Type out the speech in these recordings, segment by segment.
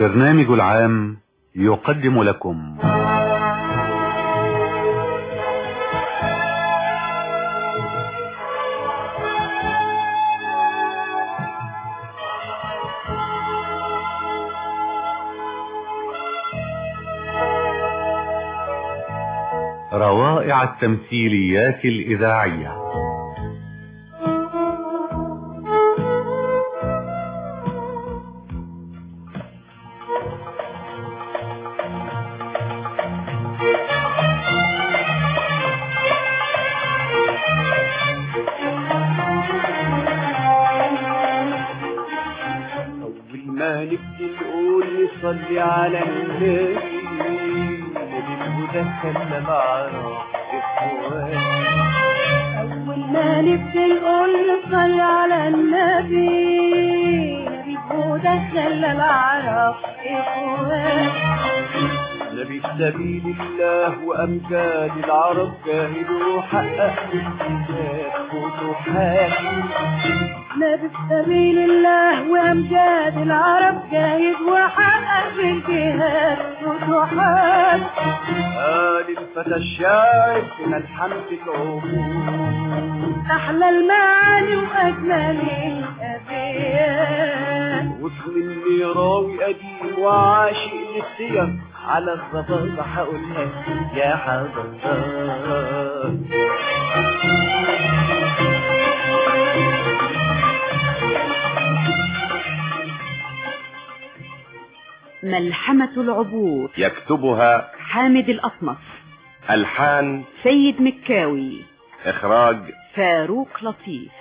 البرنامج العام يقدم لكم روائع التمثيليات الإذاعية أول ما نبدي نقول نصلي على النبي الهدى خلى العرب إخوان أول ما نبدي نقول نصلي على النبي نبي ودخل العرب إخوان نبي في سبيل الله وأمجاد العرب جاهد وحقق بالكتاب فتوحات نبي في سبيل الله وأمجاد العرب جاهد وحقق بالجهاد فتوحات آل الفتى الشاعر من الحمد العبور أحلى المعاني وأجمل الأبيات واسم الميراوي قديم وعاشق للسير على الظباطة هقولها يا حضرتك ملحمة العبور يكتبها حامد الأطمس ألحان سيد مكاوي إخراج فاروق لطيف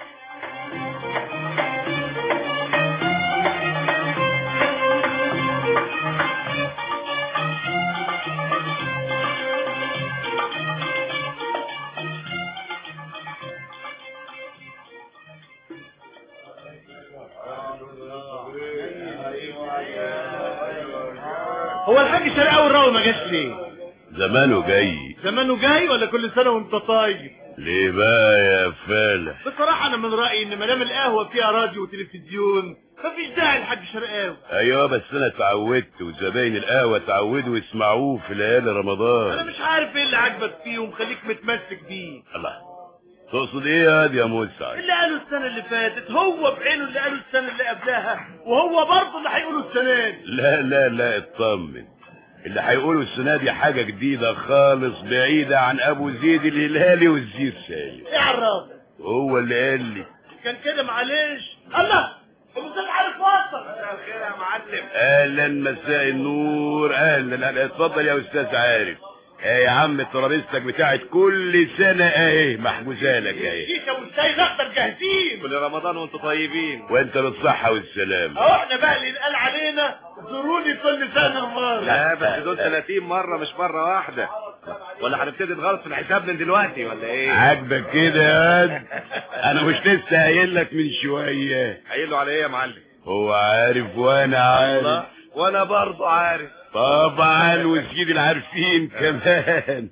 هو الحاج شرقاوي الراوي ما جاش ليه زمانه جاي زمانه جاي ولا كل سنه وانت طيب ليه بقى يا فالح بصراحه انا من رايي ان ما دام القهوه فيها راديو وتلفزيون مفيش داعي الحاج شرقاوي ايوه بس انا اتعودت وزباين القهوه اتعودوا يسمعوه في ليالي انا رمضان مش عارف ايه اللي عاجبك فيه ومخليك متمسك بيه الله تقصد ايه يا واد يا مسعد اللي قاله السنه اللي فاتت هو بعينه اللي قاله السنه اللي قبلها وهو برضه اللي هيقوله السنه دي لا لا لا اطمن اللي هيقولوا السنه دي حاجه جديده خالص بعيده عن ابو زيد الهلالي والزير سالم ايه عرف هو اللي قال لي كان كده معلش الله الاستاذ عارف وصل مساء الخير يا معلم اهلا مساء النور اهلا اهلا اتفضل يا استاذ عارف اه يا عم ترابيزتك بتاعت كل سنه اهي محجوزه لك اهي الشيشه والشاي الاخضر جاهزين كل رمضان وانتم طيبين وانت بالصحه والسلام اهو احنا بقى اللي ينقال علينا زوروني كل سنه مره لا بس دول 30 مرة مش مرة واحدة ولا هنبتدي نغلط في الحساب من دلوقتي ولا ايه؟ عاجبك كده يا واد انا مش لسه قايل لك من شويه قايل له على ايه يا معلم؟ هو عارف وانا عارف الله وانا برضه عارف طبعا وسيد العارفين كمان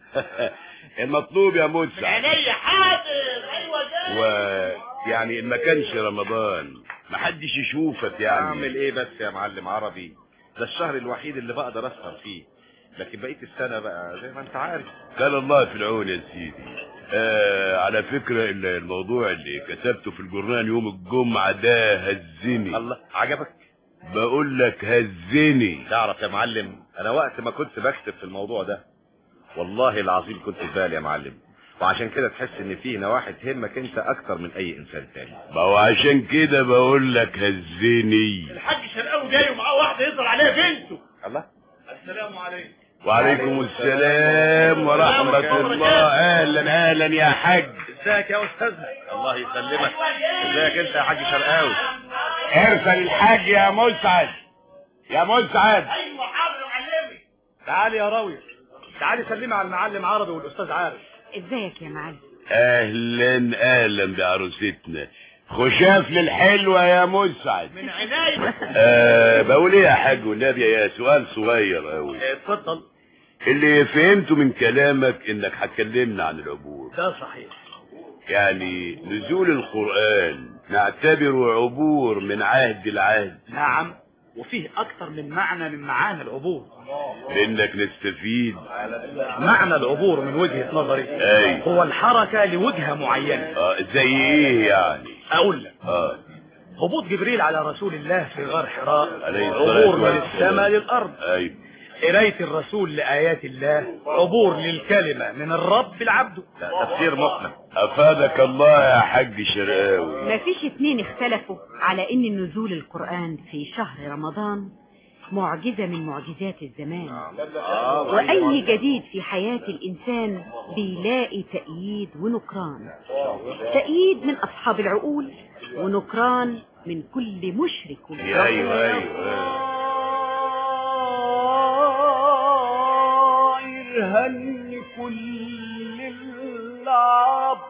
المطلوب يا مسعد عينيا حاضر ايوه جاي ويعني ان ما كانش رمضان ما حدش يشوفك يعني اعمل ايه بس يا معلم عربي ده الشهر الوحيد اللي بقدر اسهر فيه لكن بقية السنة بقى زي ما انت عارف كان الله في العون يا سيدي آه على فكرة ال- الموضوع اللي كتبته في الجورنال يوم الجمعة ده هزني الله عجبك بقول لك هزني تعرف يا معلم انا وقت ما كنت بكتب في الموضوع ده والله العظيم كنت في بالي يا معلم وعشان كده تحس ان في نواحي تهمك انت اكتر من اي انسان تاني ما هو عشان كده بقول لك هزني الحاج شرقاوي جاي ومعاه واحده يظهر عليها بنته الله السلام عليكم وعليكم السلام ورحمة الله اهلا اهلا يا حاج ازيك يا استاذ الله يسلمك ازيك انت يا حاج شرقاوي ارسل الحاج يا مسعد يا مسعد ايوه حاضر يا معلمي تعالي يا راوية تعالي سلمي على المعلم عربي والاستاذ عارف ازيك يا معلم اهلا اهلا بعروستنا خشاف للحلوة يا مسعد من عينيا آه بقول ايه يا حاج والنبي يا سؤال صغير قوي اتفضل اللي فهمته من كلامك انك هتكلمنا عن العبور ده صحيح يعني نزول القرآن نعتبره عبور من عهد العهد نعم وفيه اكتر من معنى من معاني العبور انك نستفيد معنى العبور من وجهة نظري اي هو الحركة لوجهة معينة اه زي ايه يعني اقول لك اه هبوط جبريل على رسول الله في غار حراء عليه الصلاة عبور من والسلام. السماء للارض اي قراية الرسول لآيات الله عبور للكلمة من الرب لعبده لا تفسير مقنع افادك الله يا حاج شرقاوي مفيش اتنين اختلفوا على ان نزول القرآن في شهر رمضان معجزة من معجزات الزمان وأي جديد في حياة الإنسان بيلاقي تأييد ونكران تأييد من أصحاب العقول ونكران من كل مشرك ايوه ايوه ايوه هن كل العرب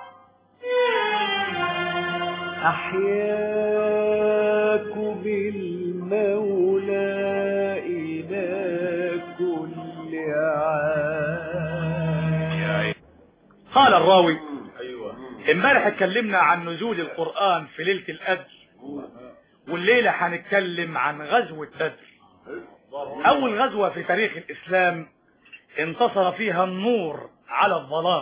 أحياك بالمولى إلى كل عام قال الراوي امبارح اتكلمنا عن نزول القرآن في ليلة القدر والليلة هنتكلم عن غزوة بدر أول غزوة في تاريخ الإسلام انتصر فيها النور على الظلام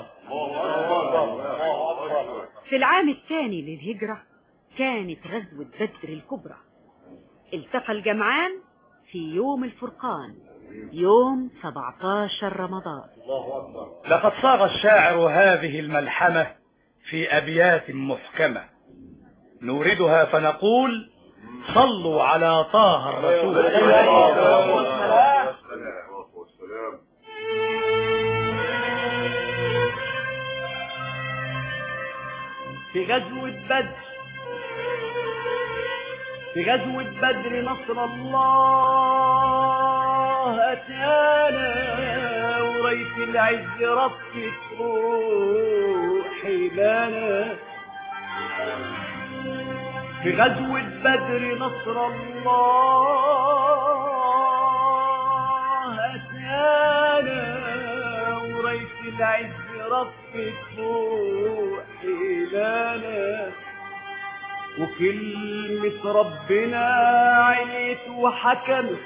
في العام الثاني للهجرة كانت غزوة بدر الكبرى التقى الجمعان في يوم الفرقان يوم 17 رمضان لقد صاغ الشاعر هذه الملحمة في أبيات محكمة نوردها فنقول صلوا على طه الرسول في غزوة بدر في غزوة بدر نصر الله أتانا وريت العز ربك روحي لنا في غزوة بدر نصر الله أتانا وريت العز ربك روحي لنا وكلمة ربنا عليت وحكمت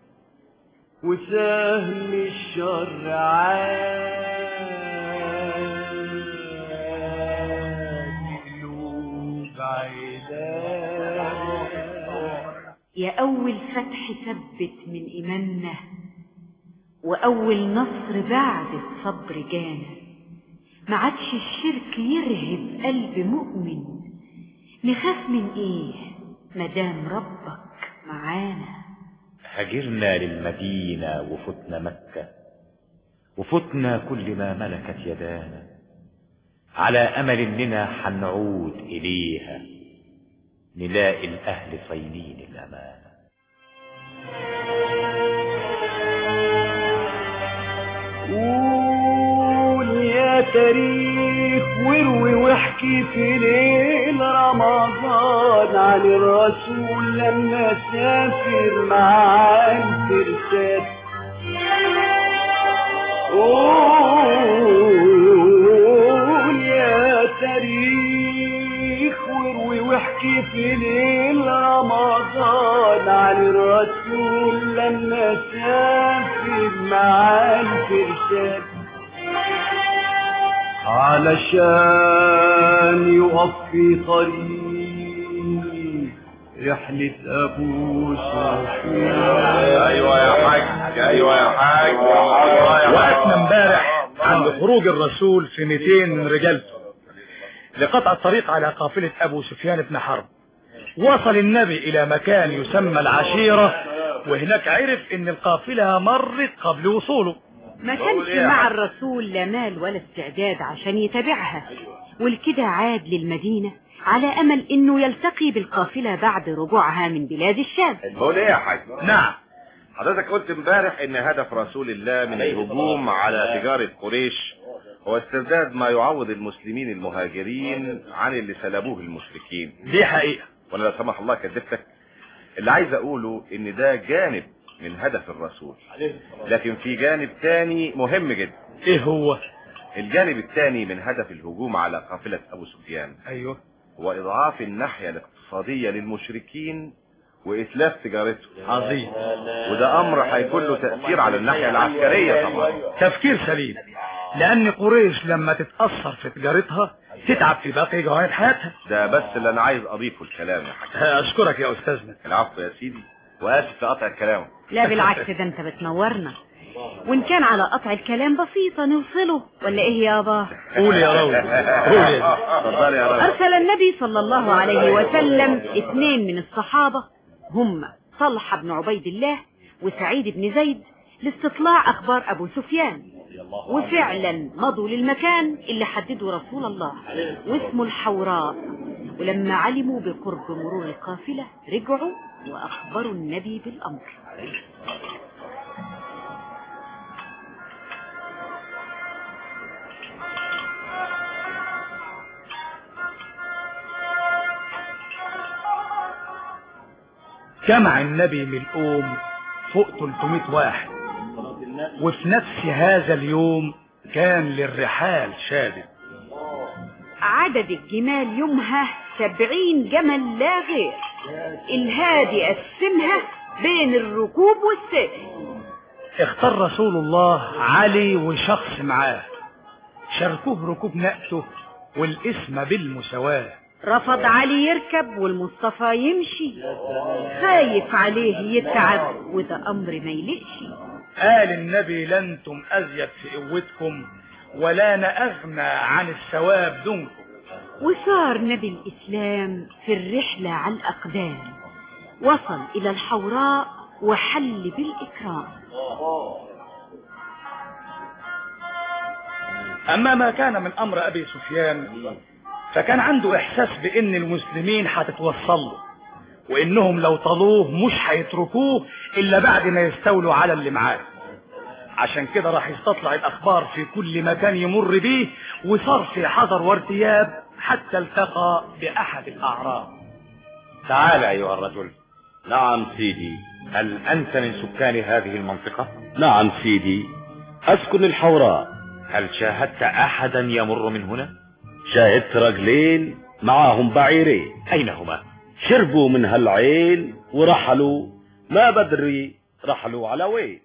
وسهم الشر عاد قلوب عداد يا أول فتح ثبت من إيماننا وأول نصر بعد الصبر جانا ما عادش الشرك يرهب قلب مؤمن نخاف من إيه مدام ربك معانا هاجرنا للمدينة وفتنا مكة وفتنا كل ما ملكت يدانا على أمل إننا حنعود إليها نلاقي الأهل صينين الأمانة قول يا تاريخ واروي واحكي في ليل رمضان عن الرسول لما سافر مع الفرسان قول يا تاريخ واروي واحكي في ليل رمضان عن الرسول لما سافر مع الفرسان علشان يقف في طريق رحلة أبو سفيان ايوه يا حاج ايوه يا حاج الله يا وقفنا حاج امبارح عند خروج الرسول في 200 من رجالته لقطع الطريق على قافلة أبو سفيان بن حرب وصل النبي إلى مكان يسمى العشيرة وهناك عرف إن القافلة مرت قبل وصوله ما كانش مع الرسول لا مال ولا استعداد عشان يتابعها والكده عاد للمدينة على أمل إنه يلتقي بالقافلة بعد رجوعها من بلاد الشام بقول ايه يا حاج نعم حضرتك قلت امبارح ان هدف رسول الله من الهجوم على تجارة قريش هو استرداد ما يعوض المسلمين المهاجرين عن اللي سلبوه المشركين دي حقيقة وانا لا سمح الله كذبتك اللي عايز اقوله ان ده جانب من هدف الرسول لكن في جانب تاني مهم جدا إيه هو الجانب الثاني من هدف الهجوم على قافلة ابو سفيان أيوه هو اضعاف الناحية الاقتصادية للمشركين وإتلاف تجارته عظيم وده أمر هيكون له تأثير على الناحية العسكرية طبعا تفكير سليم لان قريش لما تتأثر في تجارتها تتعب في باقي جوانب حياتها ده بس اللي أنا عايز أضيفه الكلام يا حاج اشكرك يا استاذنا العفو يا سيدي وآسف في قطع الكلام لا بالعكس ده انت بتنورنا وان كان على قطع الكلام بسيطة نوصله ولا ايه يابا قول يا راوي قول يا اتفضلي يا راجل ارسل النبي صلى الله عليه وسلم اثنين من الصحابة هم طلحة بن عبيد الله وسعيد بن زيد لاستطلاع اخبار ابو سفيان وفعلا مضوا للمكان اللي حدده رسول الله واسمه الحوراء ولما علموا بقرب مرور القافلة رجعوا واخبروا النبي بالامر جمع النبي من الأم فوق 300 واحد وفي نفس هذا اليوم كان للرحال شادد عدد الجمال يومها سبعين جمل لا غير الهادي قسمها بين الركوب والسير اختار رسول الله علي وشخص معاه شاركوه ركوب نقته والاسم بالمساواة رفض علي يركب والمصطفى يمشي خايف عليه يتعب وده امر ما يلقش قال النبي لنتم أزيد في قوتكم ولا أنا أغنى عن الثواب دونكم وصار نبي الإسلام في الرحلة على الأقدام وصل إلى الحوراء وحل بالإكرام أما ما كان من أمر أبي سفيان فكان عنده إحساس بأن المسلمين هتتوصل له وإنهم لو طلوه مش هيتركوه إلا بعد ما يستولوا على اللي معاه عشان كده راح يستطلع الأخبار في كل مكان يمر بيه وصار في حذر وارتياب حتى التقى بأحد الأعراب تعال أيها الرجل نعم سيدي هل أنت من سكان هذه المنطقة؟ نعم سيدي أسكن الحوراء هل شاهدت أحدا يمر من هنا؟ شاهدت رجلين معاهم بعيرين أين هما؟ شربوا من هالعين ورحلوا ما بدري رحلوا على وين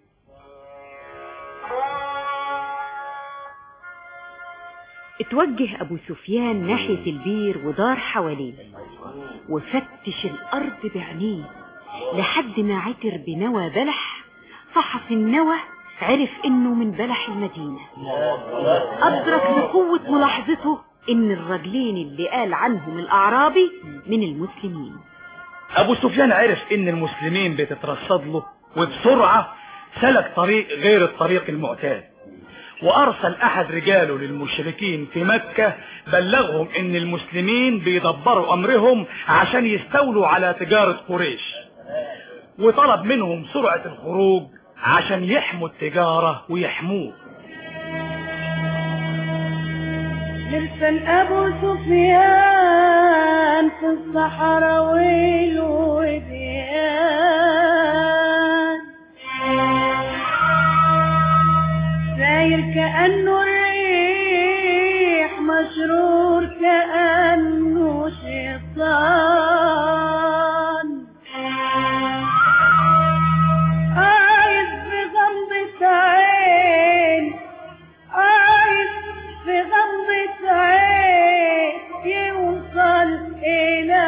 اتوجه أبو سفيان ناحية البير ودار حواليه وفتش الأرض بعينيه لحد ما عثر بنوى بلح فحص النوى عرف انه من بلح المدينة ادرك بقوة ملاحظته ان الرجلين اللي قال عنهم الاعرابي من المسلمين أبو سفيان عرف إن المسلمين بتترصد له وبسرعة سلك طريق غير الطريق المعتاد وأرسل أحد رجاله للمشركين في مكة بلغهم إن المسلمين بيدبروا أمرهم عشان يستولوا على تجارة قريش وطلب منهم سرعة الخروج عشان يحموا التجارة ويحموه لسان ابو سفيان في الصحراء والوديان ساير كأنه الريح مشرور كأنه شيطان عايز بغمضة عين عايز في غمضة عين يوصل إلى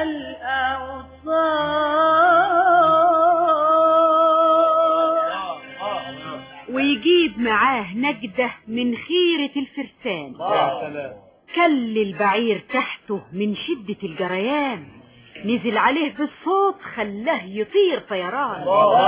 الأوصال ويجيب معاه نجدة من خيرة الفرسان كل البعير تحته من شدة الجريان نزل عليه بالصوت خلاه يطير طيران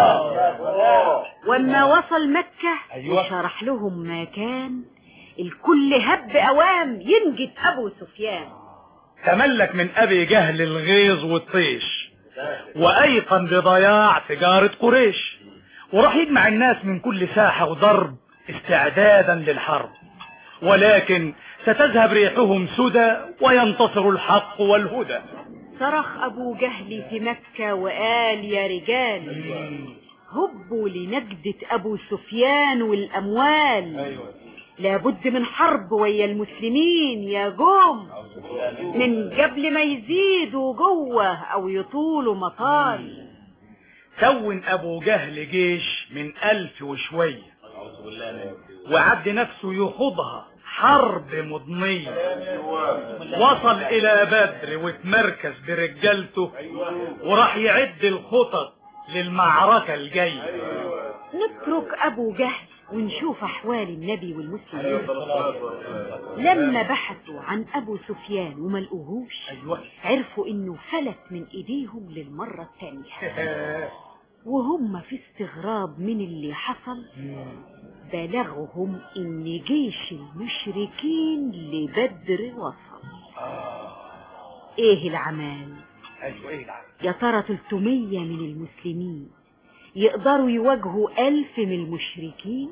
واما وصل مكة وشرح لهم ما كان الكل هب اوام ينجد ابو سفيان تملك من أبي جهل الغيظ والطيش وأيقن بضياع تجارة قريش وراح يجمع الناس من كل ساحة وضرب استعدادا للحرب ولكن ستذهب ريحهم سدى وينتصر الحق والهدى صرخ ابو جهل في مكة وقال يا رجال هبوا لنجدة ابو سفيان والاموال لابد من حرب ويا المسلمين يا جوم من قبل ما يزيدوا جوه او يطولوا مطال كون ابو جهل جيش من الف وشوية وعد نفسه يخوضها حرب مضنية وصل الى بدر واتمركز برجالته وراح يعد الخطط للمعركة الجاية نترك ابو جهل ونشوف احوال النبي والمسلمين لما بحثوا عن ابو سفيان وما لقوهوش عرفوا انه فلت من ايديهم للمرة الثانية وهم في استغراب من اللي حصل بلغهم ان جيش المشركين لبدر وصل ايه العمال ايوه ايه العمل يا ترى 300 من المسلمين يقدروا يواجهوا ألف من المشركين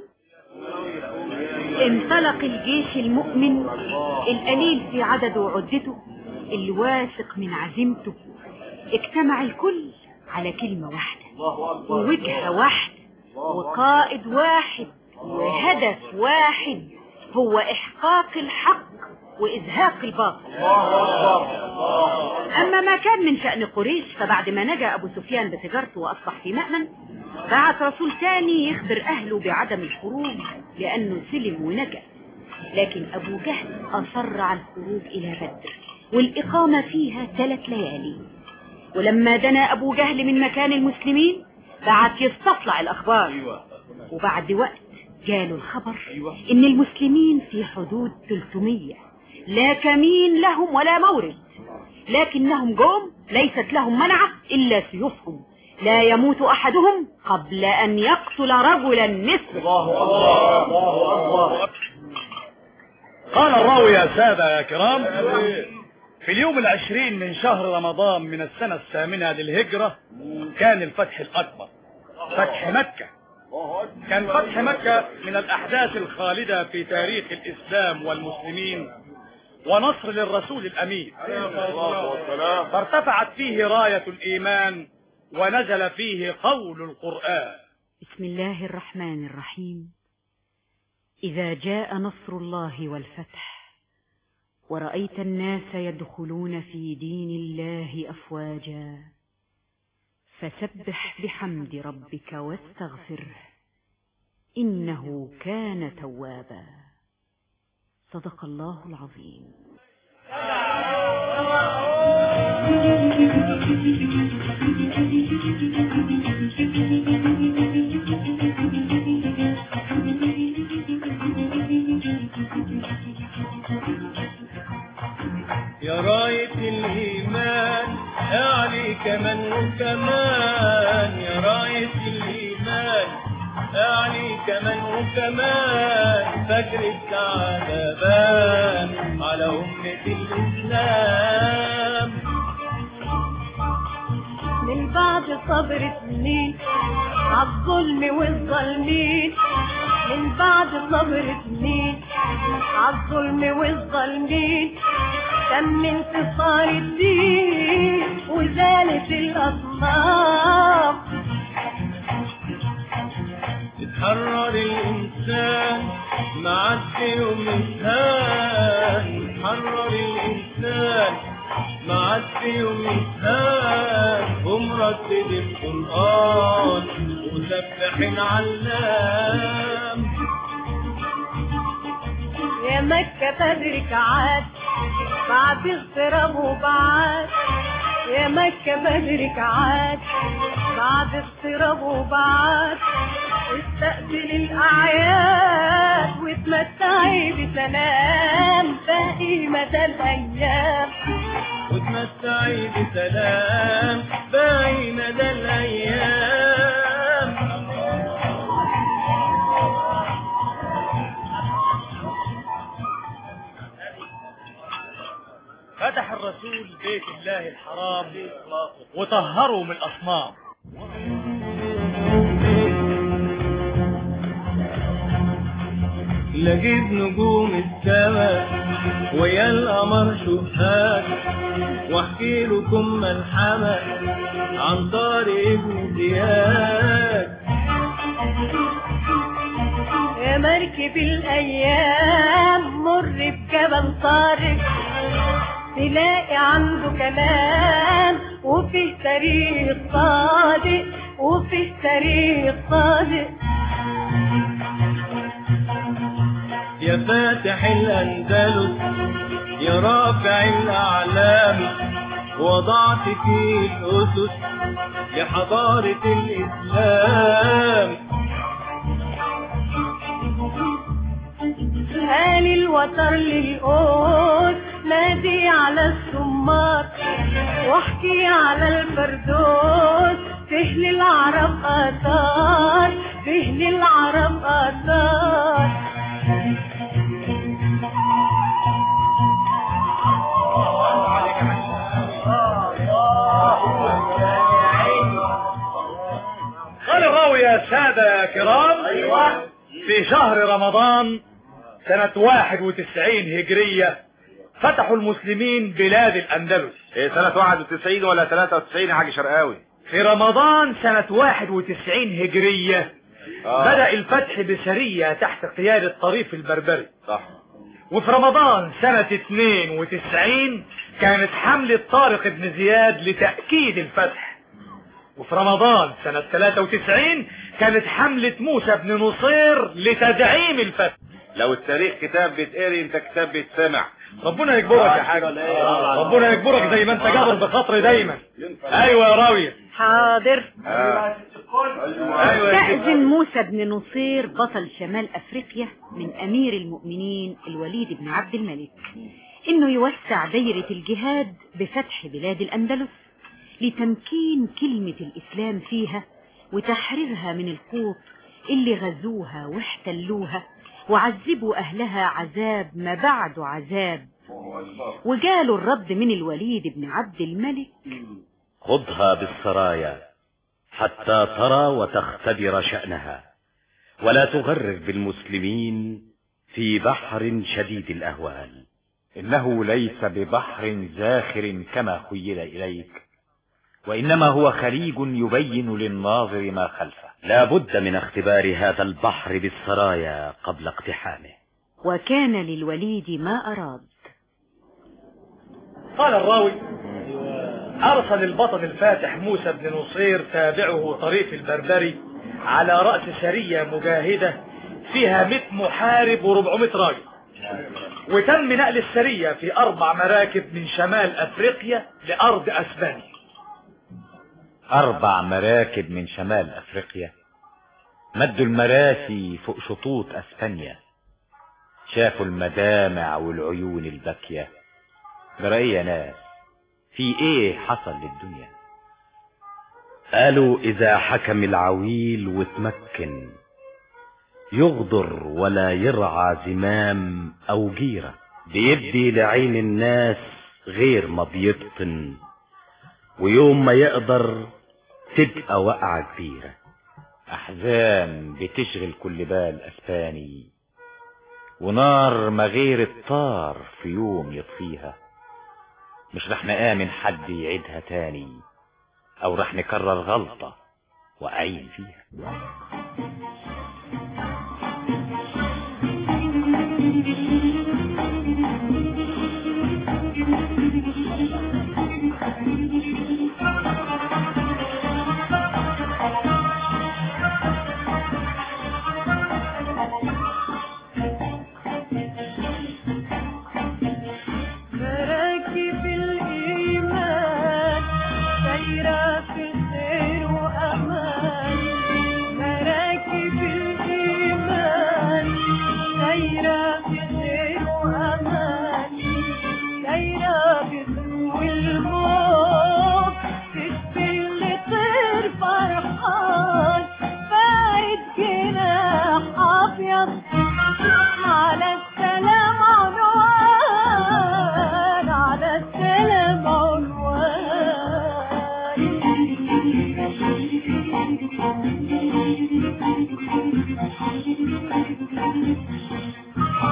انطلق الجيش المؤمن القليل في عدده وعدته الواثق من عزيمته اجتمع الكل على كلمة واحدة ووجهة واحدة وقائد واحد وهدف واحد هو إحقاق الحق وإزهاق الباطل أما ما كان من شأن قريش فبعد ما نجا أبو سفيان بتجارته وأصبح في مأمن بعت رسول تاني يخبر أهله بعدم الخروج لأنه سلم ونجا لكن أبو جهل أصر على الخروج إلى بدر والإقامة فيها ثلاث ليالي ولما دنا أبو جهل من مكان المسلمين بعت يستطلع الأخبار وبعد وقت جاله الخبر إن المسلمين في حدود 300 لا كمين لهم ولا مورد لكنهم جم ليست لهم منعة إلا سيوفهم لا يموت أحدهم قبل أن يقتل رجلا مثله قال الراوي يا سادة يا كرام في اليوم العشرين من شهر رمضان من السنة الثامنة للهجرة كان الفتح الأكبر فتح مكة كان فتح مكة من الأحداث الخالدة في تاريخ الإسلام والمسلمين ونصر للرسول الأمين فارتفعت فيه راية الإيمان ونزل فيه قول القرآن بسم الله الرحمن الرحيم إذا جاء نصر الله والفتح ورأيت الناس يدخلون في دين الله أفواجا فسبح بحمد ربك واستغفره إنه كان توابا صدق الله العظيم يا راية الإيمان اعلي كمان وكمان يا راية الإيمان اعلي كمان وكمان فجر السعادة بان على أمة الإسلام من بعد صبر سنين عالظلم والظالمين من بعد صبر سنين عالظلم والظالمين تم انتصار الدين وزالت الأصنام اتحرر الإنسان ما عادش يوم يتهان اتحرر الإنسان ما عادش يوم يتهان ومرتب القرآن وسبحين علام يا مكة بدرك عاد بعد اغتراب وبعاد يا مكة بدرك عاد بعد اغتراب وبعاد استقبل الأعياد وتمتعي بسلام باقي مدى الأيام وتمتعي بسلام باقي مدى الأيام فتح الرسول بيت الله الحرام وطهره من الأصنام لقيت نجوم السماء ويا القمر شهاد واحكي لكم ملحمة عن طارق ابن زياد يا مركب الأيام مر بجبل طارق تلاقي عنده كلام وفيه تاريخ صادق وفيه تاريخ صادق يا فاتح الأندلس يا رافع الأعلام وضعت فيه الأسس لحضارة الإسلام قال الوتر للقوس نادي على السمار واحكي على الفردوس فيه للعرب آثار فيه للعرب آثار قال الراوي يا سادة يا كرام أيوة في شهر رمضان سنة 91 هجرية فتحوا المسلمين بلاد الأندلس إيه سنة 91 ولا 93 يا حاج شرقاوي في رمضان سنة 91 هجرية آه. بدأ الفتح بسرية تحت قيادة طريف البربري صح وفي رمضان سنة 92 كانت حملة طارق بن زياد لتأكيد الفتح وفي رمضان سنة 93 كانت حملة موسى بن نصير لتدعيم الفتح لو التاريخ كتاب بيتقري انت كتاب بيتسمع ربنا يجبرك يا حاج ربنا يجبرك زي ما انت جابر بخاطري دايما ايوه يا راوية حاضر آه. ايوه يا ست. استأذن موسى بن نصير بطل شمال أفريقيا من أمير المؤمنين الوليد بن عبد الملك إنه يوسع دايرة الجهاد بفتح بلاد الأندلس لتمكين كلمة الإسلام فيها وتحريرها من القوط اللي غزوها واحتلوها وعذبوا أهلها عذاب ما بعده عذاب وجالوا الرد من الوليد بن عبد الملك خذها بالسرايا حتى ترى وتختبر شأنها ولا تغرر بالمسلمين في بحر شديد الأهوال إنه ليس ببحر زاخر كما خيل إليك وإنما هو خليج يبين للناظر ما خلفه لا بد من اختبار هذا البحر بالسرايا قبل اقتحامه وكان للوليد ما أراد قال الراوي أرسل البطل الفاتح موسى بن نصير تابعه طريف البربري على رأس سرية مجاهدة فيها 100 محارب و400 راجل وتم نقل السرية في أربع مراكب من شمال أفريقيا لأرض أسبانيا أربع مراكب من شمال أفريقيا مدوا المراسي فوق شطوط أسبانيا شافوا المدامع والعيون الباكية برأي يا ناس في ايه حصل للدنيا قالوا اذا حكم العويل وتمكن يغدر ولا يرعى زمام او جيرة بيدي لعين الناس غير ما بيبطن ويوم ما يقدر تبقى وقعة كبيرة احزان بتشغل كل بال اسباني ونار ما غير الطار في يوم يطفيها مش رح نآمن حد يعيدها تاني او رح نكرر غلطة وأعين فيها مراكب الإيمان سايرة في خير وأمان مراكب الإيمان سايرة في خير وأمان سايرة بسوء الموت تشبه اللي طير فرحان فايت جناح أبيض على السلام عنوان على السلام عنوان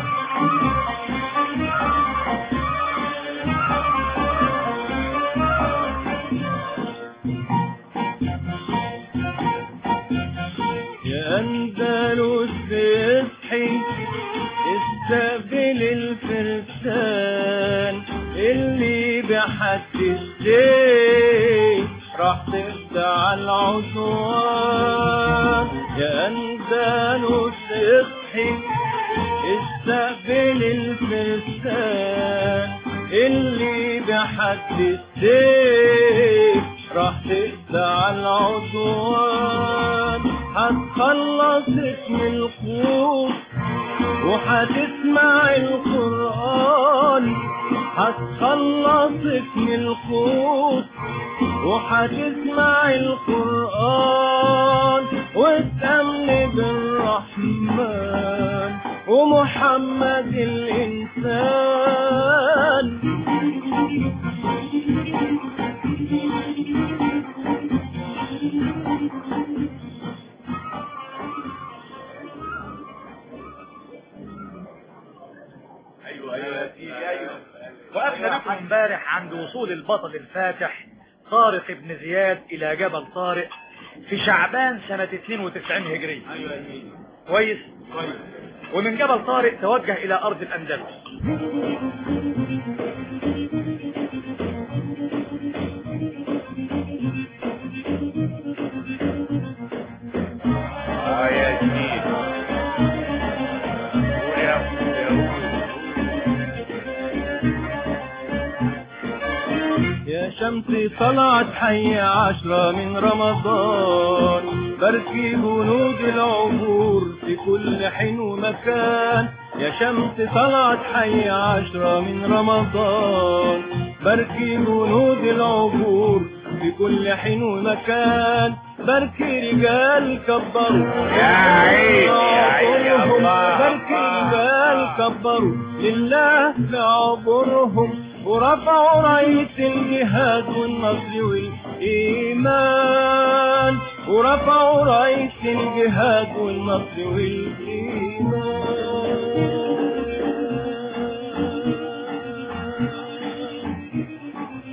يا يا أندلس اصحي استقبل الفرسان اللي بحد السيف راح تخدع العدوان يا أندلس اصحي استقبل الفرسان اللي بحد السيف راح تخدع العدوان هتخلصك من الخوف وهتسمع القرآن هتخلصك من الخوف وهتسمع القرآن وتأمن بالرحمن ومحمد الإنسان وقفنا بكم امبارح عند وصول البطل الفاتح طارق بن زياد الى جبل طارق في شعبان سنة 92 هجرية كويس كويس ومن جبل طارق توجه الى ارض الاندلس اه يا سيدي قول يا قول يا قول. يا شمس طلعت حي عشرة من رمضان بركي جنود العبور في كل حين ومكان يا شمس طلعت حي عشرة من رمضان بركي جنود العبور في كل حين ومكان بركي رجال كبروا يا عيني، يا عيني يا عبورهم. الله، بركي الله. رجال كبروا لله لعبرهم ورفعوا راية الجهاد والنصر والإيمان ورفعوا راية الجهاد والنصر والإيمان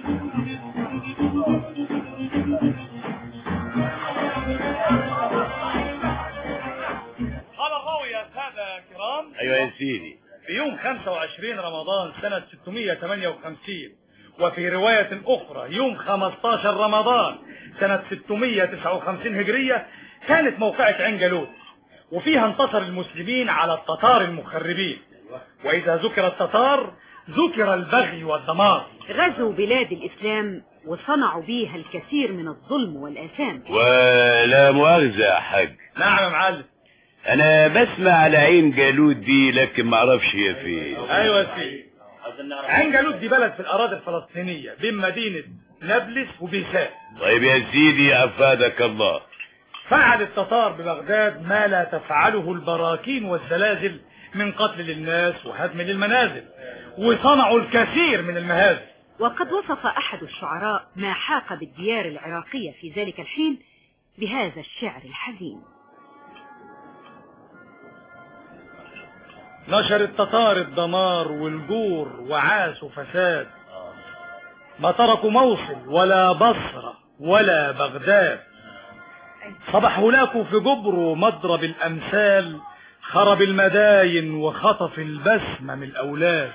قال الراوي يا سادة كرام ايوه يا سيدي في يوم 25 رمضان سنة 658 وفي رواية أخرى يوم 15 رمضان سنة 659 هجرية كانت موقعة عين جالوت وفيها انتصر المسلمين على التتار المخربين وإذا ذكر التتار ذكر البغي والدمار غزوا بلاد الإسلام وصنعوا بيها الكثير من الظلم والآثام ولا مؤاخذة يا حاج نعم يا معلم انا بسمع على عين جالوت دي لكن ما اعرفش هي فين ايوه يا سيدي عين جالوت دي بلد في الأراضي الفلسطينية بين مدينة نابلس وبيسان طيب يا سيدي افادك الله فعل التتار ببغداد ما لا تفعله البراكين والزلازل من قتل للناس وهدم للمنازل وصنعوا الكثير من المهازل وقد وصف أحد الشعراء ما حاق بالديار العراقية في ذلك الحين بهذا الشعر الحزين نشر التتار الدمار والجور وعاسوا فساد ما تركوا موصل ولا بصرة ولا بغداد صبح هناك في جبر ومضرب الأمثال خرب المداين وخطف البسمة من الأولاد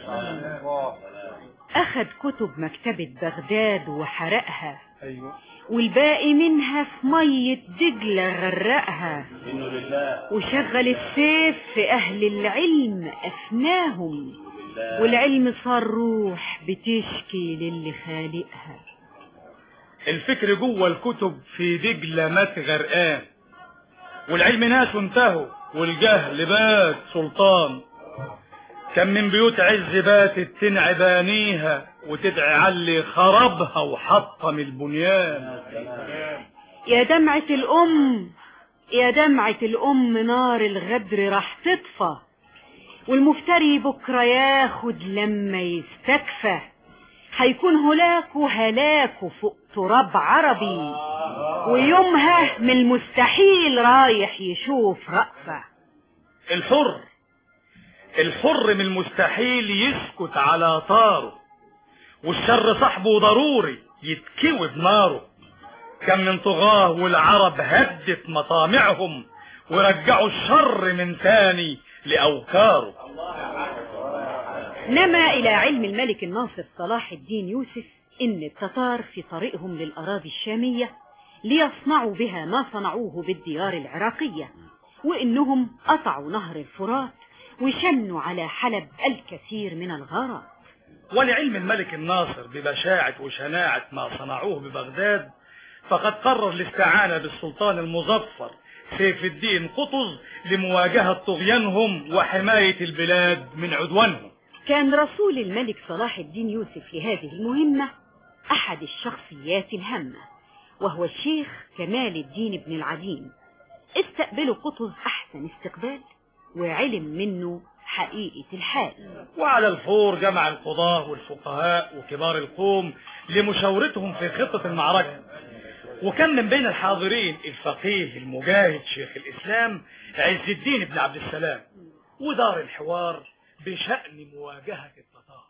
أخذ كتب مكتبة بغداد وحرقها أيوة والباقي منها في مية دجلة غرقها وشغل السيف في أهل العلم أفناهم والعلم صار روح بتشكي للي خالقها الفكر جوه الكتب في دجلة مات غرقان والعلم ناس انتهوا والجهل بات سلطان كم من بيوت عز باتت تنعي بانيها وتدعي علي خربها وحطم البنيان يا دمعة الأم يا دمعة الأم نار الغدر راح تطفى والمفتري بكرة ياخد لما يستكفى هيكون هلاكه هلاكه فوق تراب عربي ويومها من المستحيل رايح يشوف رأفة الحر الحر من المستحيل يسكت على طاره والشر صاحبه ضروري يتكوي بناره كم من طغاه والعرب هدت مطامعهم ويرجعوا الشر من تاني لأوكاره نما إلى علم الملك الناصر صلاح الدين يوسف إن التتار في طريقهم للأراضي الشامية ليصنعوا بها ما صنعوه بالديار العراقية وإنهم قطعوا نهر الفرات وشنوا على حلب الكثير من الغارات ولعلم الملك الناصر ببشاعة وشناعة ما صنعوه ببغداد فقد قرر الاستعانة بالسلطان المظفر سيف الدين قطز لمواجهة طغيانهم وحماية البلاد من عدوانهم كان رسول الملك صلاح الدين يوسف لهذه المهمة أحد الشخصيات الهامة وهو الشيخ كمال الدين بن العديم استقبله قطز أحسن استقبال وعلم منه حقيقة الحال وعلى الفور جمع القضاة والفقهاء وكبار القوم لمشاورتهم في خطة المعركة وكان من بين الحاضرين الفقيه المجاهد شيخ الإسلام عز الدين بن عبد السلام ودار الحوار بشأن مواجهة التتار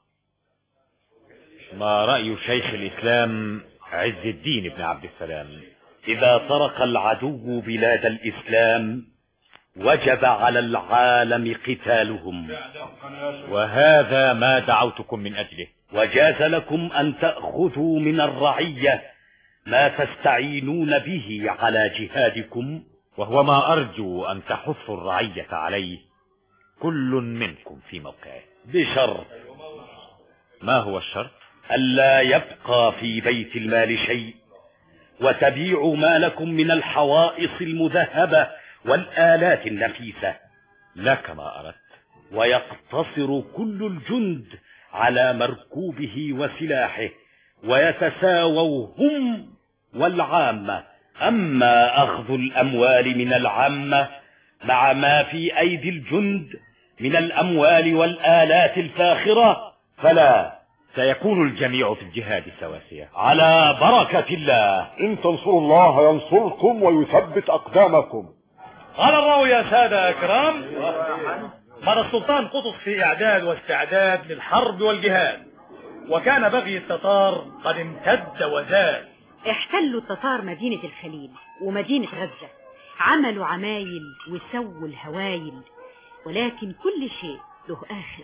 ما رأي شيخ الإسلام عز الدين بن عبد السلام إذا سرق العدو بلاد الإسلام وجب على العالم قتالهم وهذا ما دعوتكم من أجله وجاز لكم أن تأخذوا من الرعية ما تستعينون به على جهادكم وهو ما أرجو أن تحثوا الرعية عليه كل منكم في موقعه بشرط ما هو الشرط ألا يبقى في بيت المال شيء وتبيعوا ما لكم من الحوائص المذهبة والآلات النفيسة لا كما أردت ويقتصر كل الجند على مركوبه وسلاحه ويتساووا هم والعامة أما أخذ الأموال من العامة مع ما في أيدي الجند من الأموال والآلات الفاخرة فلا سيكون الجميع في الجهاد سواسية على بركة الله إن تنصروا الله ينصركم ويثبت أقدامكم قال الراوي يا سادة أكرام مر السلطان قطز في إعداد واستعداد للحرب والجهاد وكان بغي التتار قد امتد وزاد احتلوا التتار مدينة الخليل ومدينة غزة عملوا عمايل وسووا الهوايل ولكن كل شيء له آخر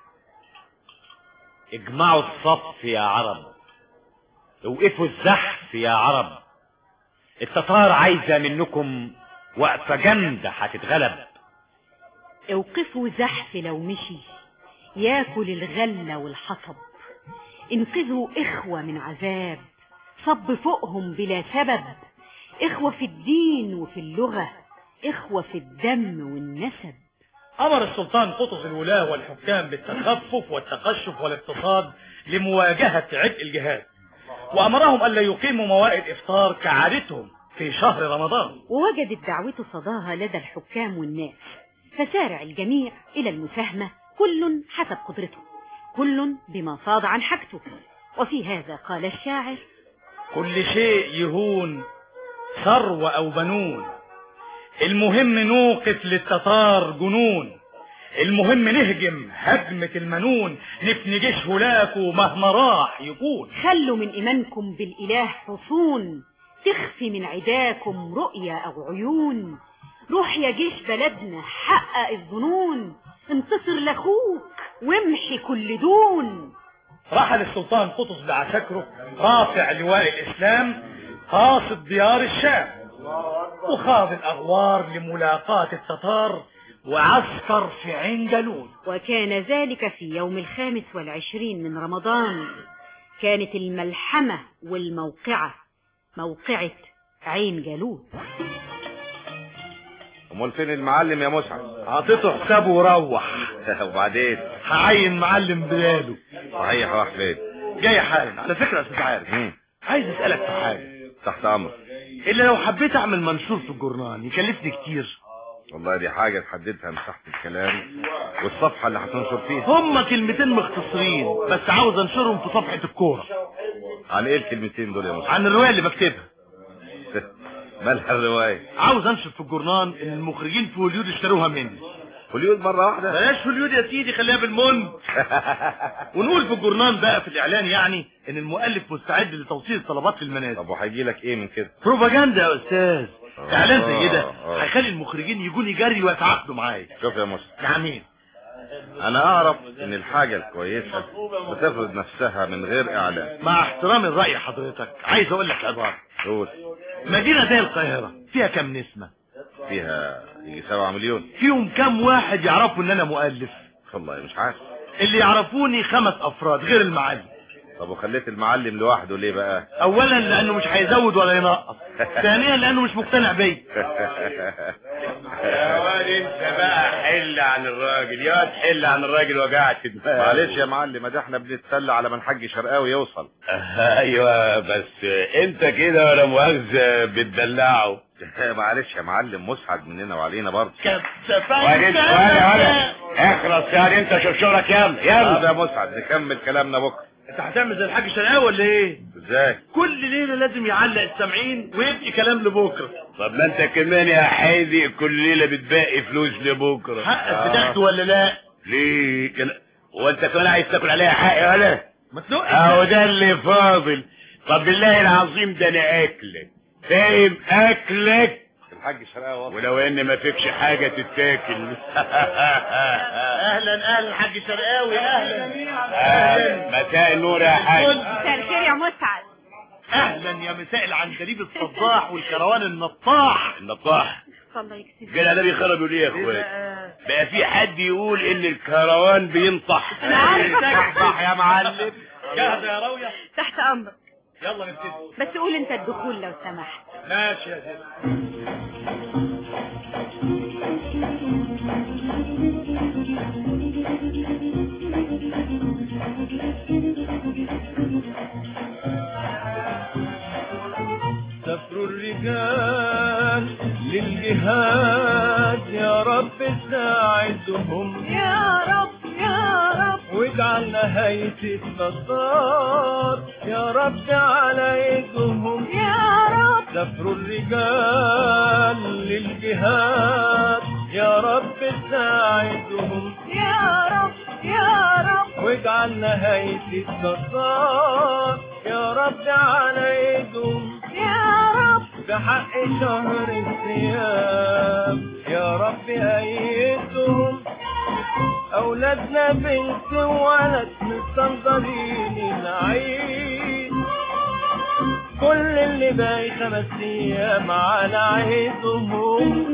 اجمعوا الصف يا عرب اوقفوا الزحف يا عرب التتار عايزة منكم وقفة جامدة هتتغلب اوقفوا زحف لو مشي ياكل الغلة والحطب انقذوا إخوة من عذاب صب فوقهم بلا سبب إخوة في الدين وفي اللغة إخوة في الدم والنسب أمر السلطان قطز الولاة والحكام بالتخفف والتقشف والاقتصاد لمواجهة عبء الجهاد وأمرهم ألا يقيموا موائد إفطار كعادتهم في شهر رمضان ووجدت دعوته صداها لدى الحكام والناس فسارع الجميع إلى المساهمة كل حسب قدرته كل بما صاد عن حاجته وفي هذا قال الشاعر كل شيء يهون ثروة أو بنون المهم نوقف للتتار جنون المهم نهجم هجمة المنون نفني جيش هلاكه مهما راح يكون خلوا من إيمانكم بالإله حصون تخفي من عداكم رؤية أو عيون روح يا جيش بلدنا حقق الظنون انتصر لأخوك وامحي كل دون رحل السلطان قطز بعساكره رافع لواء الإسلام قاصد ديار الشام وخاض الأغوار لملاقاة التتار وعسكر في عين جالوت وكان ذلك في يوم الخامس والعشرين من رمضان كانت الملحمة والموقعة موقعة عين جالوت امال فين المعلم يا مسعد عطيته حسابه وروح وبعدين هعين معلم بلاده صحيح راح فين جاي حالا على فكرة يا استاذ عارف مم. عايز اسألك في حاجة تحت امرك الا لو حبيت اعمل منشور في الجورنال يكلفني كتير والله دي حاجة تحددها مساحة الكلام والصفحة اللي هتنشر فيها هما كلمتين مختصرين بس عاوز انشرهم في صفحة الكورة عن ايه الكلمتين دول يا مسعد عن الرواية اللي بكتبها مالها الرواية عاوز انشر في الجورنال ان المخرجين في هوليود اشتروها مني هوليود مرة واحدة بلاش هوليود يا سيدي خليها بالمن ونقول في الجورنال بقى في الاعلان يعني ان المؤلف مستعد لتوصيل الطلبات للمنازل طب وهيجي لك ايه من كده بروباجندا يا استاذ اعلان زي ده آه. هيخلي المخرجين يجون يجري ويتعاقدوا معايا شوف يا مصر نعمين انا اعرف ان الحاجة الكويسة بتفرض نفسها من غير اعلان مع احترامي لرأي حضرتك عايز اقول لك عبارة قول مدينة زي القاهرة فيها كام نسمة فيها يجي سبعة مليون فيهم كام واحد يعرفوا ان انا مؤلف والله مش عارف اللي يعرفوني خمس افراد غير المعلم طب وخليت المعلم لوحده ليه بقى اولا لانه مش هيزود ولا ينقص ثانيا لانه مش مقتنع بيا يا واد انت بقى حل عن الراجل يا واد حل عن الراجل وجعت دماغي معلش يا معلم ده احنا بنتسلى على ما الحاج شرقاوي يوصل ايوه بس انت كده ولا مؤاخذه بتدلعه معلش يا معلم مسعد مننا وعلينا برضه ولا ولا ولا اخلص يعني انت شوف شغلك يلا طب يلا يا مسعد نكمل كلامنا بكره انت هتعمل زي الحاج شرقاوي ولا ايه ازاي كل ليله لازم يعلق السامعين ويبقي كلام لبكره طب ما انت كمان يا حيدي كل ليله بتبقي فلوس لبكره حقك بتاخده ولا لا ليه كده وانت كمان عايز تاكل عليها حق ولا ما تنقش اهو ده اللي فاضل طب بالله العظيم ده انا اكلك فاهم اكلك الحاج شرقاوي وصل. ولو ان ما فيكش حاجه تتاكل اهلا اهلا الحاج شرقاوي اهلا آه، مساء النور يا حاج مساء الخير يا مسعد اهلا يا مساء العندليب الصباح والكروان النطاح النطاح الله يكسب قال ده بيخربوا ليه يا اخوات بقى في حد يقول ان الكروان بينطح صح يا معلم جاهزه يا راويه تحت امرك يلا نبتدي بس قول انت الدخول لو سمحت ماشي يا سيدي سفر الرجال للجهاد يا رب ساعدهم يا رب يا رب واجعل نهاية النصار يا رب على ايدهم يا رب سفر الرجال للجهاد يا رب ساعدهم يا رب يا رب واجعل نهاية النصار يا رب على ايدهم يا رب بحق شهر الصيام يا رب أيدهم أولادنا بنت وولد مستنظرين العيد كل اللي باقي خمس أيام على عيدهم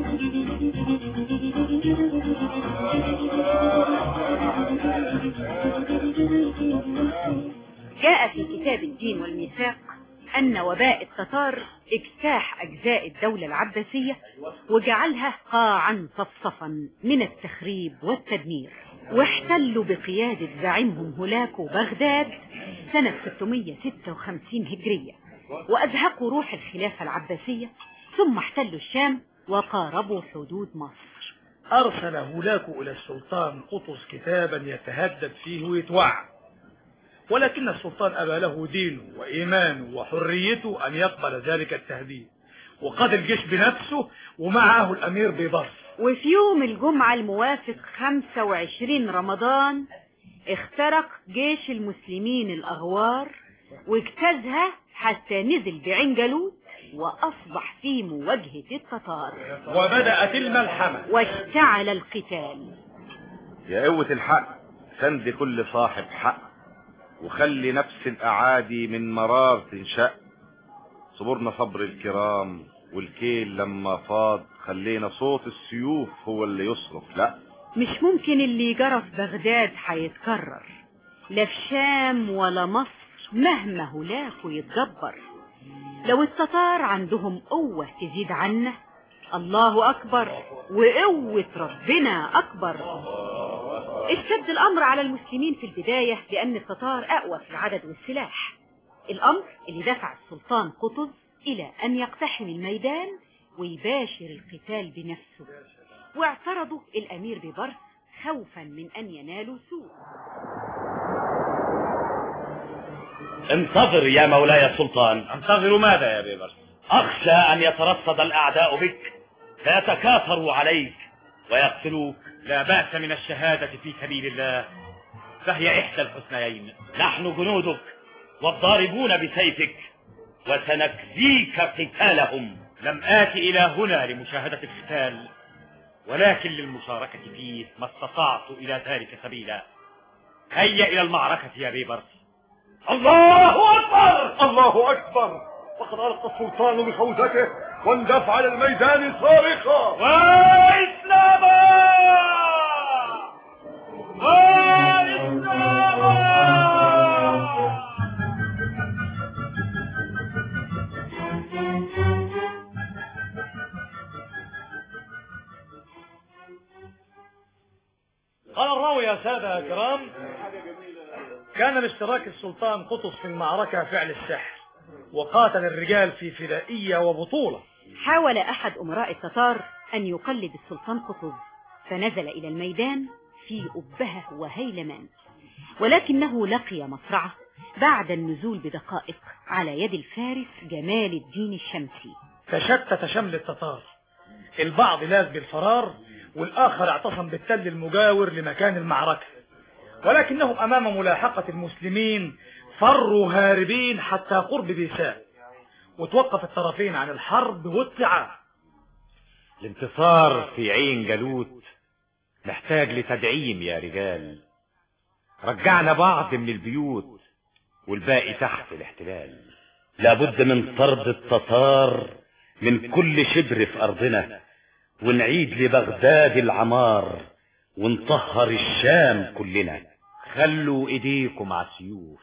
جاء في كتاب الدين والميثاق أن وباء التتار اجتاح أجزاء الدولة العباسية وجعلها قاعا صفصفا من التخريب والتدمير واحتلوا بقيادة زعيمهم هولاكو بغداد سنة 656 هجرية وأزهقوا روح الخلافة العباسية ثم احتلوا الشام وقاربوا حدود مصر أرسل هولاكو إلى السلطان قطز كتابا يتهدد فيه ويتوعد ولكن السلطان أبى له دينه وإيمانه وحريته أن يقبل ذلك التهديد وقاد الجيش بنفسه ومعه الأمير بيبرس وفي يوم الجمعة الموافق 25 رمضان اخترق جيش المسلمين الأغوار واجتازها حتى نزل بعين جالوت وأصبح في مواجهة التتار وبدأت الملحمة واشتعل القتال يا قوة الحق سند كل صاحب حق وخلي نفس الأعادي من مرار تنشأ صبرنا صبر الكرام والكيل لما فاض خلينا صوت السيوف هو اللي يصرف لا مش ممكن اللي جرى في بغداد هيتكرر لا في شام ولا مصر مهما هولاكو يتجبر لو التتار عندهم قوة تزيد عنا الله أكبر وقوة ربنا أكبر اشتد الأمر على المسلمين في البداية لأن التتار أقوى في العدد والسلاح الأمر اللي دفع السلطان قطز إلى أن يقتحم الميدان ويباشر القتال بنفسه واعترضوا الأمير ببرس خوفا من أن ينالوا سوء انتظر يا مولاي السلطان انتظروا ماذا يا بيبرس أخشى أن يترصد الأعداء بك فيتكاثروا عليك ويقتلوك لا بأس من الشهادة في سبيل الله فهي إحدى الحسنيين نحن جنودك والضاربون بسيفك وسنكفيك قتالهم لم آتي إلى هنا لمشاهدة القتال ولكن للمشاركة فيه ما استطعت إلى ذلك سبيلا هيا إلى المعركة يا بيبرس الله أكبر الله أكبر فقد ألقى السلطان بخوذته واندفع على الميدان صارخا وإسلاما وإسلاما قال الراوي يا سادة يا كرام كان باشتراك السلطان قطز في المعركة فعل السحر وقاتل الرجال في فدائية وبطولة حاول أحد أمراء التتار أن يقلد السلطان قطز فنزل إلى الميدان في أبهة وهيلمان ولكنه لقي مصرعه بعد النزول بدقائق على يد الفارس جمال الدين الشمسي تشتت شمل التتار البعض لاذ بالفرار والآخر اعتصم بالتل المجاور لمكان المعركة ولكنهم أمام ملاحقة المسلمين فروا هاربين حتى قرب بيسان وتوقف الطرفين عن الحرب والتعاون الانتصار في عين جالوت محتاج لتدعيم يا رجال رجعنا بعض من البيوت والباقي تحت الاحتلال لابد من طرد التتار من كل شبر في أرضنا ونعيد لبغداد العمار ونطهر الشام كلنا خلوا ايديكم على السيوف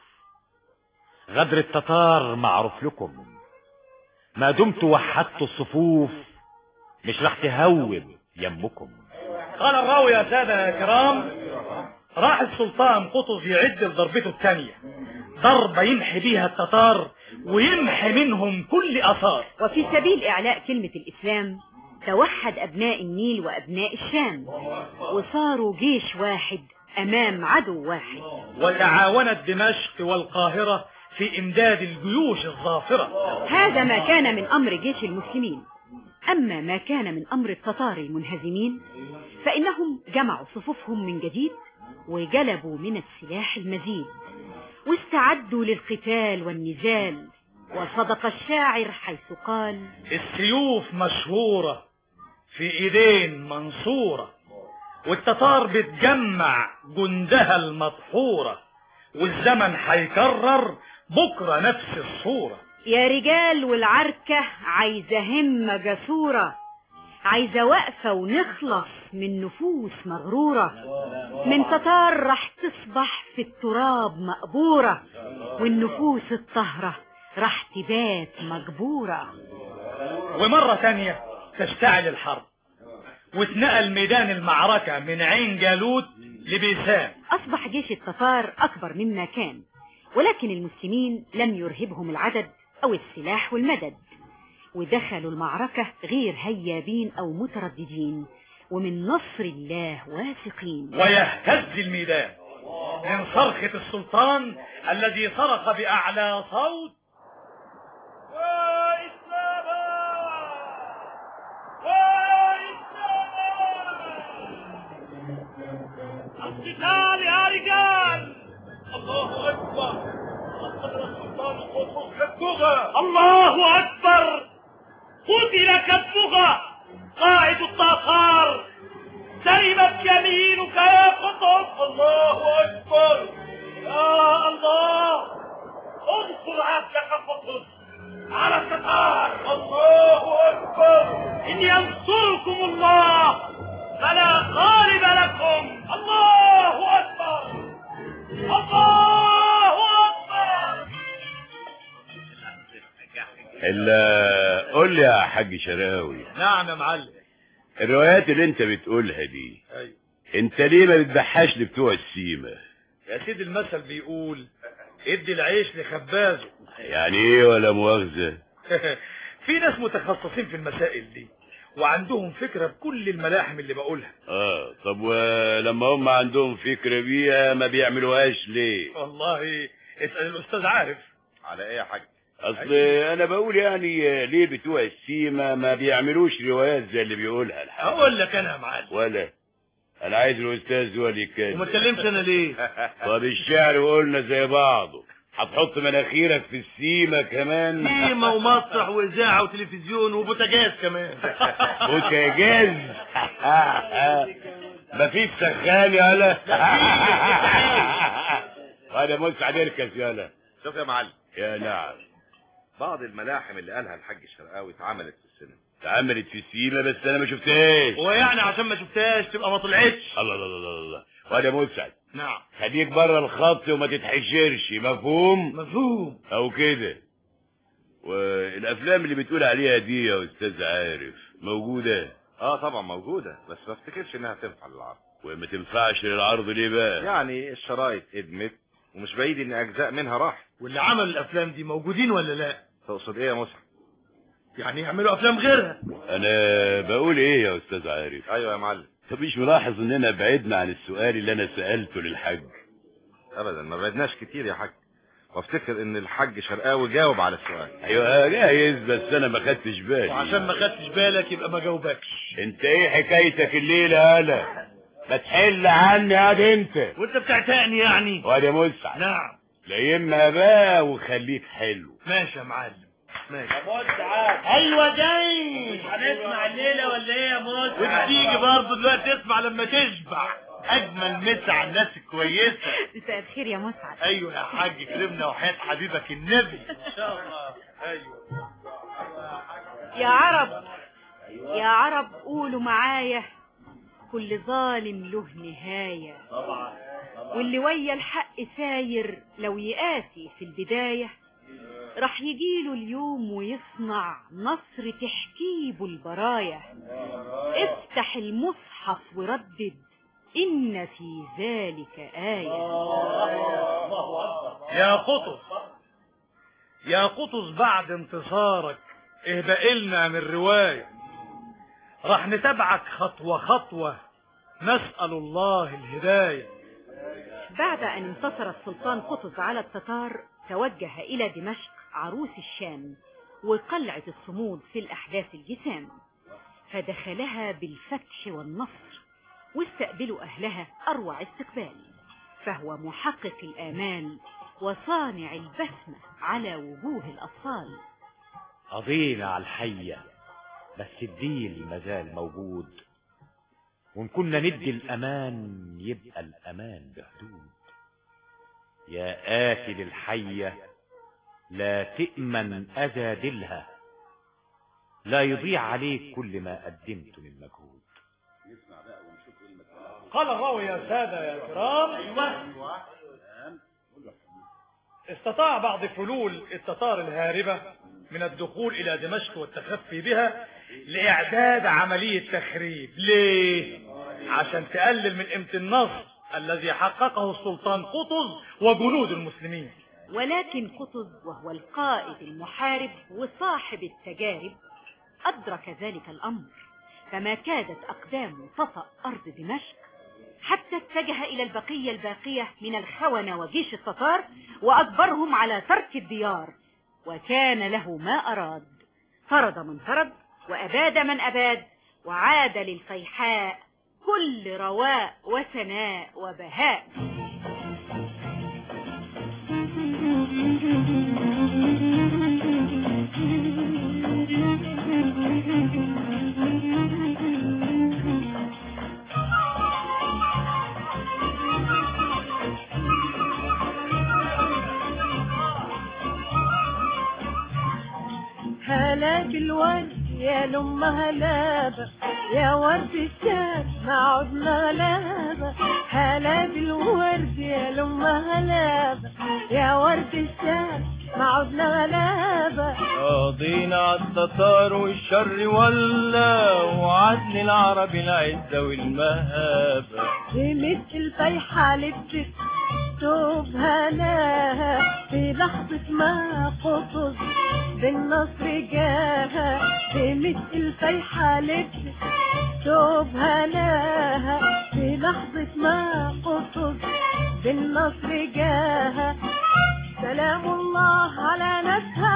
غدر التتار معروف لكم ما دمت وحدتوا الصفوف مش راح تهوب يمكم قال الراوي يا سادة يا كرام راح السلطان قطز يعد لضربته الثانية ضربة يمحي بيها التتار ويمحي منهم كل أثار وفي سبيل إعلاء كلمة الإسلام توحد أبناء النيل وأبناء الشام وصاروا جيش واحد أمام عدو واحد وتعاونت دمشق والقاهرة في إمداد الجيوش الظافرة هذا ما كان من أمر جيش المسلمين أما ما كان من أمر التتار المنهزمين فإنهم جمعوا صفوفهم من جديد وجلبوا من السلاح المزيد واستعدوا للقتال والنزال وصدق الشاعر حيث قال السيوف مشهورة في ايدين منصورة والتتار بتجمع جندها المدحورة والزمن هيكرر بكرة نفس الصورة يا رجال والعركة عايزة همة جسورة عايزة وقفة ونخلص من نفوس مغرورة من تتار راح تصبح في التراب مقبورة والنفوس الطهرة راح تبات مجبورة ومرة تانية تشتعل الحرب واتنقل ميدان المعركة من عين جالوت لبيسان أصبح جيش التتار أكبر مما كان ولكن المسلمين لم يرهبهم العدد أو السلاح والمدد ودخلوا المعركة غير هيابين أو مترددين ومن نصر الله واثقين ويهتز الميدان من صرخة السلطان الذي صرخ بأعلى صوت القتال يا رجال الله أكبر قتل السلطان قطز كالبغى الله أكبر قتل كالبغى قائد الطاقار سلمت يمينك يا قطز الله أكبر يا الله انصر عبدك قطز على التتار الله أكبر إن ينصركم الله فلا غالب لكم الله أكبر الله أكبر الا قول لي يا حاج شراوي نعم يا معلم الروايات اللي انت بتقولها دي أيوة. انت ليه ما بتبحاش لبتوع السيمة يا سيدي المثل بيقول ادي العيش لخبازه يعني ايه ولا مؤاخذة في ناس متخصصين في المسائل دي وعندهم فكرة بكل الملاحم اللي بقولها اه طب ولما هم عندهم فكرة بيها ما بيعملوهاش ليه والله اسأل الأستاذ عارف على ايه يا حاج اصل انا بقول يعني ليه بتوع السيمة ما بيعملوش روايات زي اللي بيقولها الحاج هقول لك انا يا معلم ولا انا عايز الاستاذ ولي وما كده اتكلمش انا ليه طب الشعر قلنا زي بعضه هتحط مناخيرك في السيمة كمان سيما ومسرح واذاعه وتلفزيون وبوتاجاز كمان بوتاجاز مفيش سخان يالا وانا مسعد اركز يالا شوف يا معلم يا نعم بعض الملاحم اللي قالها الحاج الشرقاوي اتعملت في السينما اتعملت في السيمة بس انا ما شفتهاش ويعني عشان ما شفتهاش تبقى ما طلعتش الله الله الله الله وانا مسعد نعم خليك بره الخط وما تتحشرش مفهوم مفهوم او كده والافلام اللي بتقول عليها دي يا استاذ عارف موجودة اه طبعا موجودة بس ما افتكرش انها تنفع للعرض وما تنفعش للعرض ليه بقى يعني الشرايط ادمت ومش بعيد ان اجزاء منها راح واللي عملوا الافلام دي موجودين ولا لا تقصد ايه يا مسعد يعني يعملوا افلام غيرها انا بقول ايه يا استاذ عارف ايوه يا معلم طب مش ملاحظ اننا بعدنا عن السؤال اللي انا سألته للحاج ابدا ما بعدناش كتير يا حاج وافتكر ان الحاج شرقاوي جاوب على السؤال ايوه جايز بس انا ما خدتش بالي وعشان ما خدتش بالك يبقى ما جاوبكش انت ايه حكايتك الليله هلا ما تحل عني يا دي انت وانت بتعتقني يعني وانا مسعد نعم ليمها بقى وخليك حلو ماشي يا معلم ماشي ايوه جاي مش هنسمع الليله ولا ايه يا موسى وتيجي برضه دلوقتي تسمع لما تشبع اجمل مسا على الناس الكويسه مساء الخير يا مسعد ايوه يا حاج كرمنا وحياه حبيبك النبي ان شاء الله ايوه يا عرب يا عرب قولوا معايا كل ظالم له نهاية طبعا واللي ويا الحق ساير لو يقاسي في البداية راح يجيله اليوم ويصنع نصر تحكيبه البرايا افتح المصحف وردد إن في ذلك آية يا قطز يا قطز بعد انتصارك اهبق لنا من رواية راح نتابعك خطوة خطوة نسأل الله الهداية بعد أن انتصر السلطان قطز على التتار توجه إلى دمشق عروس الشام وقلعة الصمود في الأحداث الجسام فدخلها بالفتح والنصر واستقبلوا أهلها أروع استقبال فهو محقق الآمال وصانع البسمة على وجوه الأطفال قضينا على الحية بس الديل مازال موجود وإن كنا ندي الأمان يبقى الأمان بحدود يا آكل الحية لا تأمن أذى ديلها لا يضيع عليك كل ما قدمته من مجهود قال الراوي يا سادة يا كرام استطاع بعض فلول التتار الهاربة من الدخول إلى دمشق والتخفي بها لإعداد عملية تخريب ليه؟ عشان تقلل من قيمة النصر الذي حققه السلطان قطز وجنود المسلمين ولكن قطز وهو القائد المحارب وصاحب التجارب أدرك ذلك الأمر فما كادت أقدامه تطأ أرض دمشق حتى اتجه إلى البقية الباقية من الخونة وجيش التتار وأجبرهم على ترك الديار وكان له ما أراد فرض من فرض وأباد من أباد وعاد للفيحاء كل رواء وسناء وبهاء هلاك الورد يا لم هلابة يا ورد الشام ما عدنا غلابة هلاك الورد يا لم هلابة يا ورد الشام ما عدنا غلابة قاضينا عالتتار والشر ولا وعدل العرب العزة والمهابة قيمة الفيحة لبست توب هناها في لحظة ما قطز بالنصر جاها قيمة الفيحة لبست توب هناها في لحظة ما قطز بالنصر جاها سلام الله على ناسها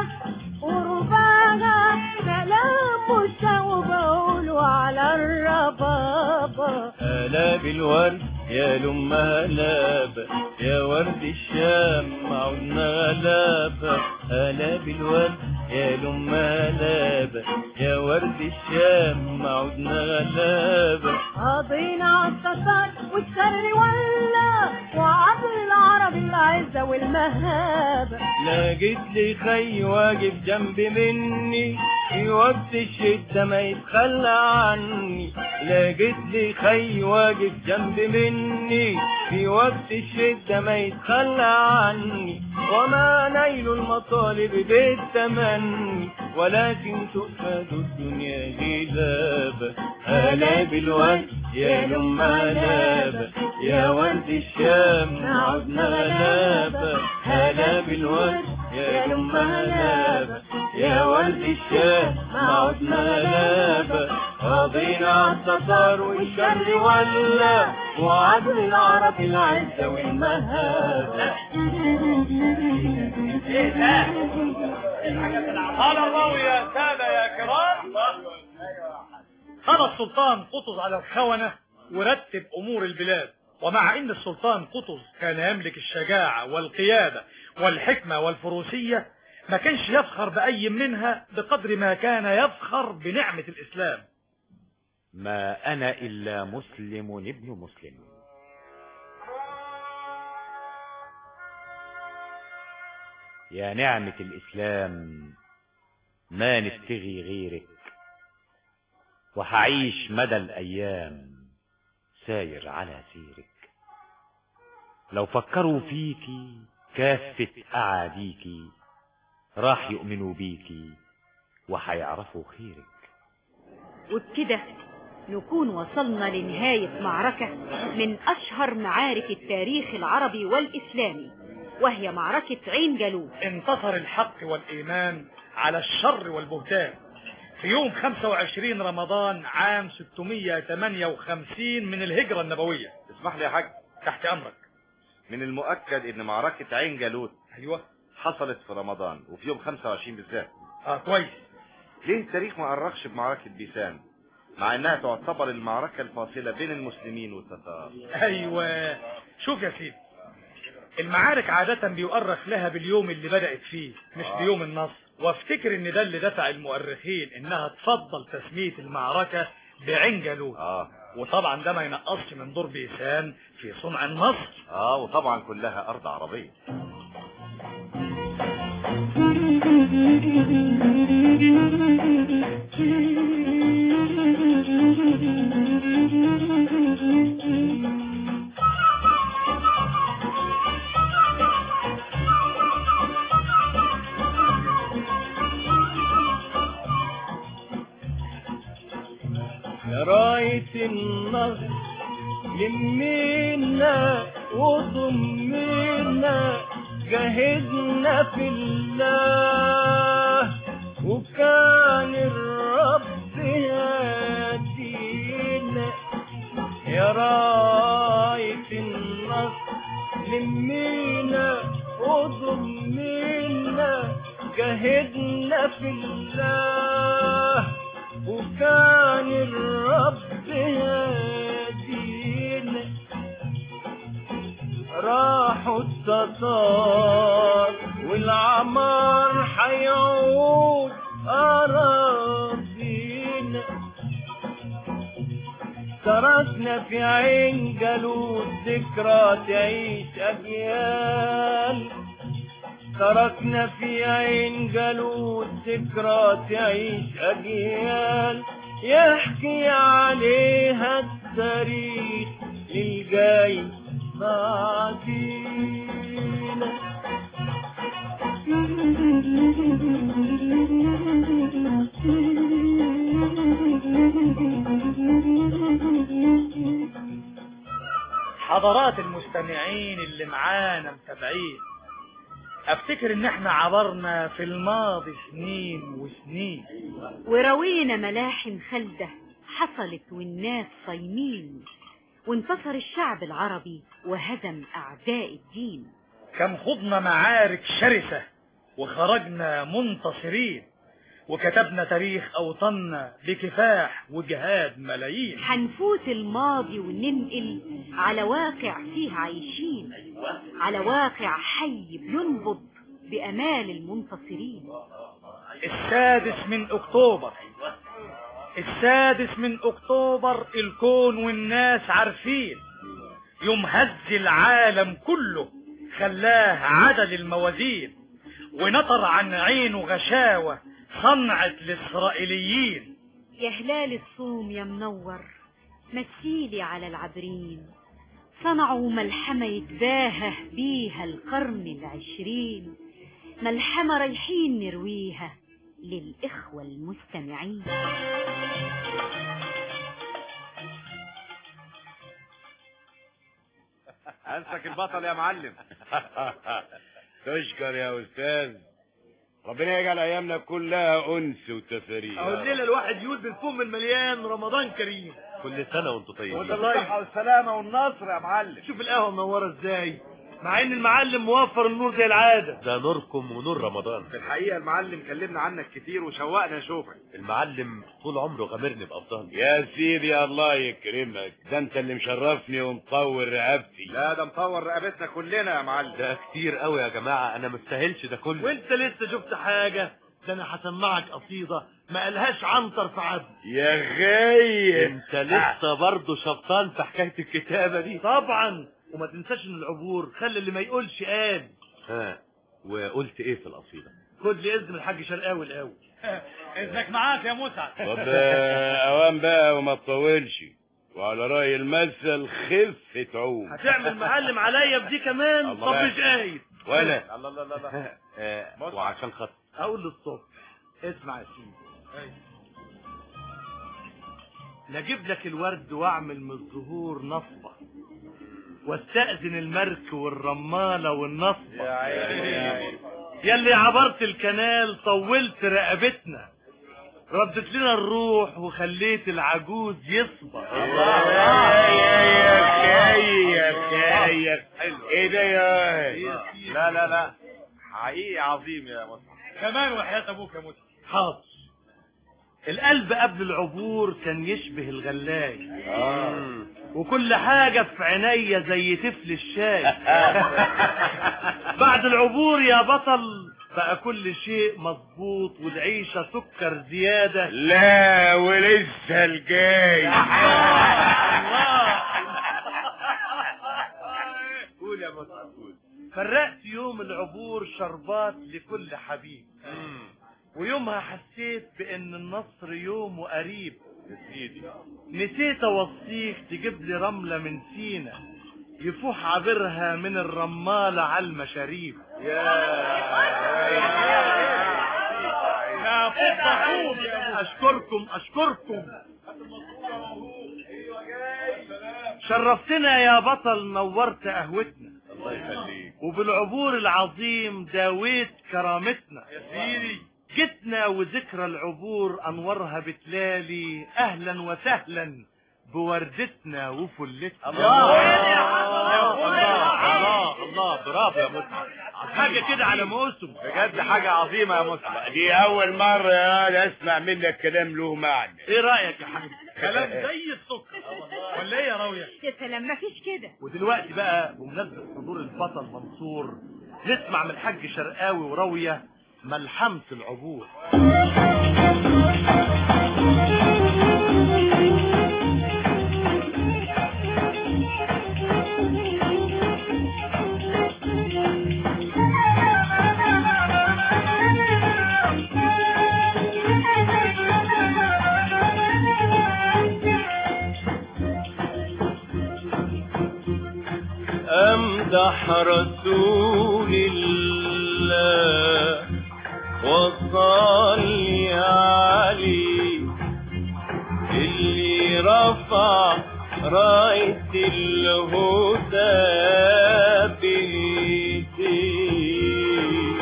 ورباها سلام موسى وبقوله على الرباب بابا هلا بالورد يا لم هلابة يا ورد الشام عدنا غلابة هلا بالورد يا لم هلابة يا ورد الشام عدنا غلابة قضينا عالسفر والشر ولا وعدل العرب العزة والمهابة لقيت لي خي واقف جنب مني في وقت الشدة ما يتخلى عني لقيت لي خي واقف جنب مني في وقت الشدة ما يتخلى عني وما نيل المطالب بالتمني ولكن تؤخذ الدنيا غلابة هلا بالورد يا لم غلابة يا ورد الشام عدنا غلابة هلا بالورد يا لم غلابة يا ورد الشام عدنا غلابة قضينا عالسفر والشر ولا وعدل العرب العزة والمهابة قال الراوي يا سادة يا كرام خلى السلطان قطز على الخونة ورتب أمور البلاد ومع أن السلطان قطز كان يملك الشجاعة والقيادة والحكمة والفروسية ما كانش يفخر بأي منها بقدر ما كان يفخر بنعمة الإسلام ما أنا إلا مسلم ابن مسلم يا نعمة الإسلام ما نبتغي غيرك وهعيش مدى الأيام ساير على سيرك لو فكروا فيكي كافة أعاديكي راح يؤمنوا بيكي وهيعرفوا خيرك وبكده نكون وصلنا لنهاية معركة من أشهر معارك التاريخ العربي والإسلامي وهي معركة عين جالوت انتصر الحق والإيمان على الشر والبهتان في يوم 25 رمضان عام 658 من الهجرة النبوية اسمح لي يا حاج تحت أمرك من المؤكد ان معركة عين جالوت أيوة حصلت في رمضان وفي يوم 25 بالذات اه كويس ليه التاريخ ما أرخش بمعركة بيسان مع انها تعتبر المعركة الفاصلة بين المسلمين والتتار أيوة شوف يا سيدي المعارك عادة بيؤرخ لها باليوم اللي بدأت فيه مش بيوم النصر وافتكر ان ده اللي دفع المؤرخين انها تفضل تسمية المعركة بعين جالوت اه وطبعا ده ما ينقصش من دور بيسان في صنع النصر اه وطبعا كلها ارض عربية يا راية النصر لمينا وضمينا جهزنا في الله وكان الرب هادينا يا راية النصر لمينا وضمينا جهدنا في الله وكان الرب هادينا راحوا التتار والعمار حيعود أراضينا تركنا في عين جالوت ذكرى تعيش أجيال تركنا في عين جالوت ذكرى تعيش أجيال يحكي عليها التاريخ للجاي بعدينا حضرات المستمعين اللي معانا متابعين افتكر ان احنا عبرنا في الماضي سنين وسنين وروينا ملاحم خلدة حصلت والناس صايمين وانتصر الشعب العربي وهزم أعداء الدين كم خضنا معارك شرسة وخرجنا منتصرين وكتبنا تاريخ أوطاننا بكفاح وجهاد ملايين هنفوت الماضي وننقل على واقع فيه عايشين على واقع حي بينبض بأمال المنتصرين السادس من أكتوبر السادس من أكتوبر الكون والناس عارفين يوم هز العالم كله خلاه عدل الموازين ونطر عن عينه غشاوة صنعت الإسرائيليين يا هلال الصوم يا منور مثيلي على العبرين صنعوا ملحمة يتباهى بيها القرن العشرين ملحمة رايحين نرويها للإخوة المستمعين انسك البطل يا معلم تشكر يا استاذ ربنا يجعل ايامنا كلها انس وتفاريح اهو الليله الواحد يقول بالفم المليان رمضان كريم كل سنة وانتم طيبين بالصحة والسلامة والنصر يا معلم شوف القهوه منوره ازاي مع ان المعلم موفر النور زي العاده ده نوركم ونور رمضان في الحقيقة المعلم كلمنا عنك كتير وشوقنا نشوفك المعلم طول عمره غامرني بأفضل يا سيدي الله يكرمك ده انت اللي مشرفني ومطور رقبتي لا ده مطور رقبتنا كلنا يا معلم ده كتير قوي يا جماعة انا مستاهلش ده كله وانت لسه شفت حاجه ده انا هسمعك قصيده ما قالهاش عنتر في عبد يا غي انت لسه برضه شبطان في حكاية الكتابة دي طبعا وما تنساش ان العبور خلي اللي ما يقولش قال ها وقلت ايه في القصيدة خد لي اذن الحاج شرقاوي الاول إذنك معاك يا مسعد طب آه، اوان بقى وما تطولش وعلى رأي المثل خف تعوم هتعمل معلم عليا بدي كمان الله طب بقى. مش قايد ولا الله الله الله آه وعشان خاطر اقول للصبح اسمع يا سيدي نجيب لك الورد واعمل من الزهور نصبة واستأذن المرك والرمالة والنصبة يا عيني يا عيني يلي عبرت الكنال طولت رقبتنا ردت لنا الروح وخليت العجوز يصبر يا يا يا يا ايه ده يا لا لا لا حقيقي عظيم يا مصر كمان وحياة أبوك يا مسعد حاضر القلب قبل العبور كان يشبه الغلاي وكل حاجة في عينيا زي تفل الشاي بعد العبور يا بطل بقى كل شيء مظبوط والعيشة سكر زيادة لا ولسه الجاي قول يا مصر قول فرقت يوم العبور شربات لكل حبيب ويومها حسيت بان النصر يوم قريب يا سيدي نسيت اوصيك تجيب لي رملة من سينا يفوح عبرها من الرمالة على المشاريب يا فضحوب يا اشكركم اشكركم شرفتنا يا بطل نورت قهوتنا الله يخليك وبالعبور العظيم داويت كرامتنا يا سيدي جتنا وذكرى العبور انورها بتلالي اهلا وسهلا بوردتنا وفلتنا الله الله الله الله برافو يا مسعد حاجة كده على موسم بجد حاجة عظيمة يا مسعد دي اول مرة يا اسمع منك كلام له معنى ايه رأيك يا حاج كلام زي السكر ولا ايه يا راوية يا سلام مفيش كده ودلوقتي بقى بمناسبة حضور البطل منصور نسمع من الحاج شرقاوي وراوية ملحمة العبور أمدح رسول الله وصلي عليه اللي رفع راية الهدى بإيديه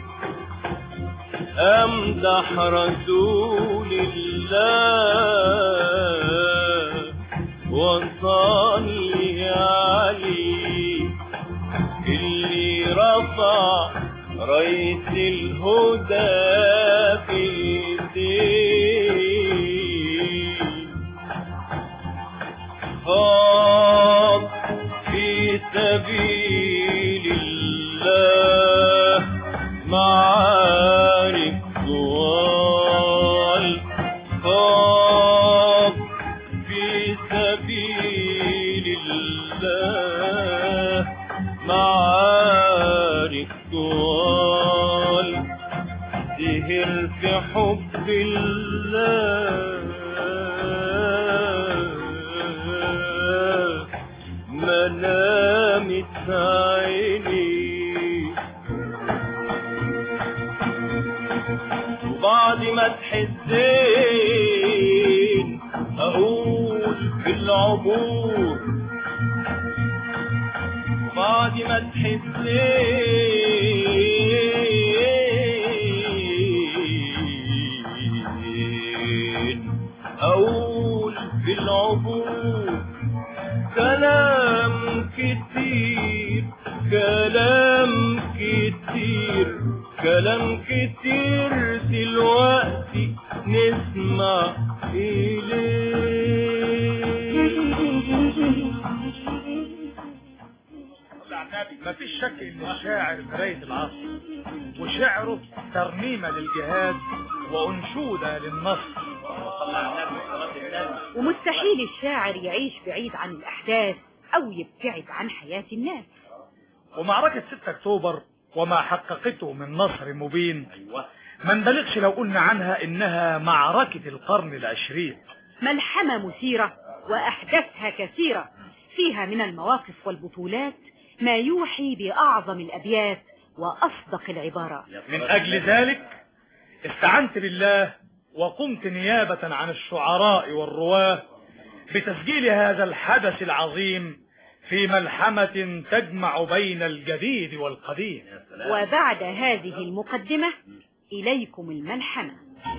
أمدح رسول الله وصلي عليه اللي رفع راية الهدى في خاض في سبيل الله معارك طوال خاض في سبيل الله معارك طوال سهر في حب الله منامت عيني وبعد ما تحزين اقول في العبور وبعد ما تحزين اقول في العبور كلام كتير كلام كتير كلام كتير دلوقتي نسمع إليه ما فيش شك ان الشاعر مراية العصر وشعره ترنيمة للجهاد وانشودة للنصر ومستحيل الشاعر يعيش بعيد عن الأحداث أو يبتعد عن حياة الناس ومعركة 6 اكتوبر وما حققته من نصر مبين ما نبالغش لو قلنا عنها انها معركة القرن العشرين ملحمة مثيرة وأحداثها كثيرة فيها من المواقف والبطولات ما يوحي بأعظم الأبيات وأصدق العبارات من اجل ذلك استعنت بالله وقمت نيابة عن الشعراء والرواه بتسجيل هذا الحدث العظيم في ملحمة تجمع بين الجديد والقديم وبعد هذه المقدمة إليكم الملحمة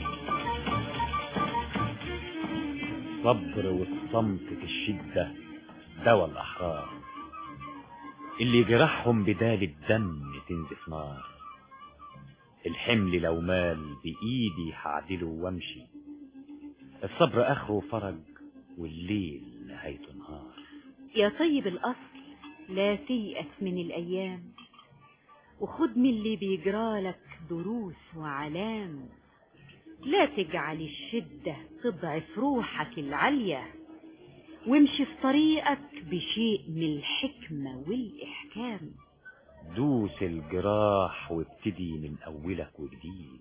الصبر والصمت في الشدة دوا الأحرار اللي جرحهم بدال الدم تنزف نار الحمل لو مال بإيدي هعدله وامشي الصبر آخره فرج والليل نهايته نهار يا طيب الأصل لا تيأس من الأيام وخد من اللي بيجرالك دروس وعلام لا تجعل الشدة تضعف روحك العالية وامشي في طريقك بشيء من الحكمة والإحكام دوس الجراح وابتدي من أولك وجديد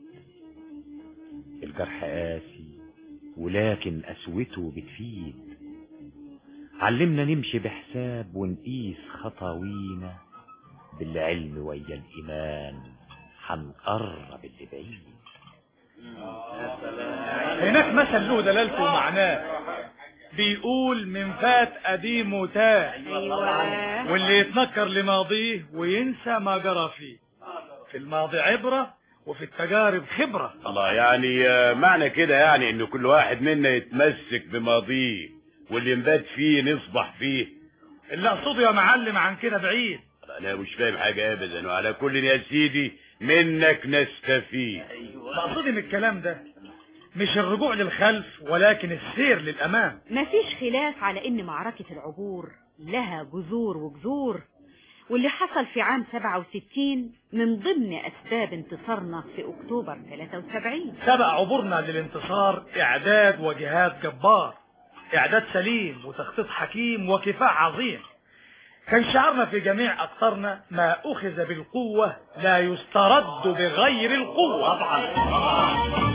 الجرح قاسي ولكن قسوته بتفيد علمنا نمشي بحساب ونقيس خطاوينا بالعلم ويا الإيمان هنقرب اللي بعيد هناك مثل له دلالته ومعناه بيقول من فات قديم تاه أيوة واللي يتنكر لماضيه وينسى ما جرى فيه في الماضي عبرة وفي التجارب خبرة الله يعني آه، معنى كده يعني ان كل واحد منا يتمسك بماضيه واللي نبات فيه نصبح فيه اللي اقصده يا معلم عن كده بعيد انا مش فاهم حاجة ابدا وعلى كل يا سيدي منك نستفيد مقصودي من الكلام ده مش الرجوع للخلف ولكن السير للأمام مفيش خلاف على ان معركة العبور لها جذور وجذور واللي حصل في عام 67 من ضمن اسباب انتصارنا في اكتوبر 73 سبق عبورنا للانتصار إعداد وجهاد جبار إعداد سليم وتخطيط حكيم وكفاح عظيم كان شعارنا في جميع أقطارنا ما أخذ بالقوة لا يسترد بغير القوة طبعا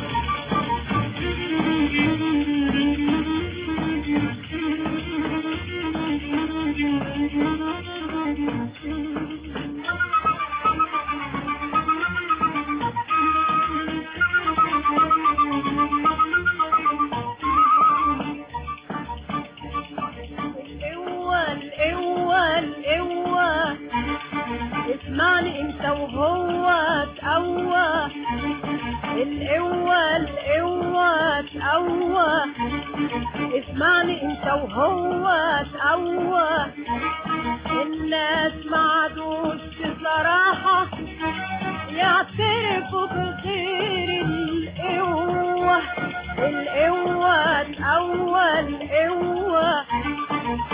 القوة القوة القوة اسمعني انت وهو تقوى القوة القوة تقوى اسمعني انت وهو تقوى الناس ما عادوش بصراحة يعترفوا بغير القوة القوة تقوى القوة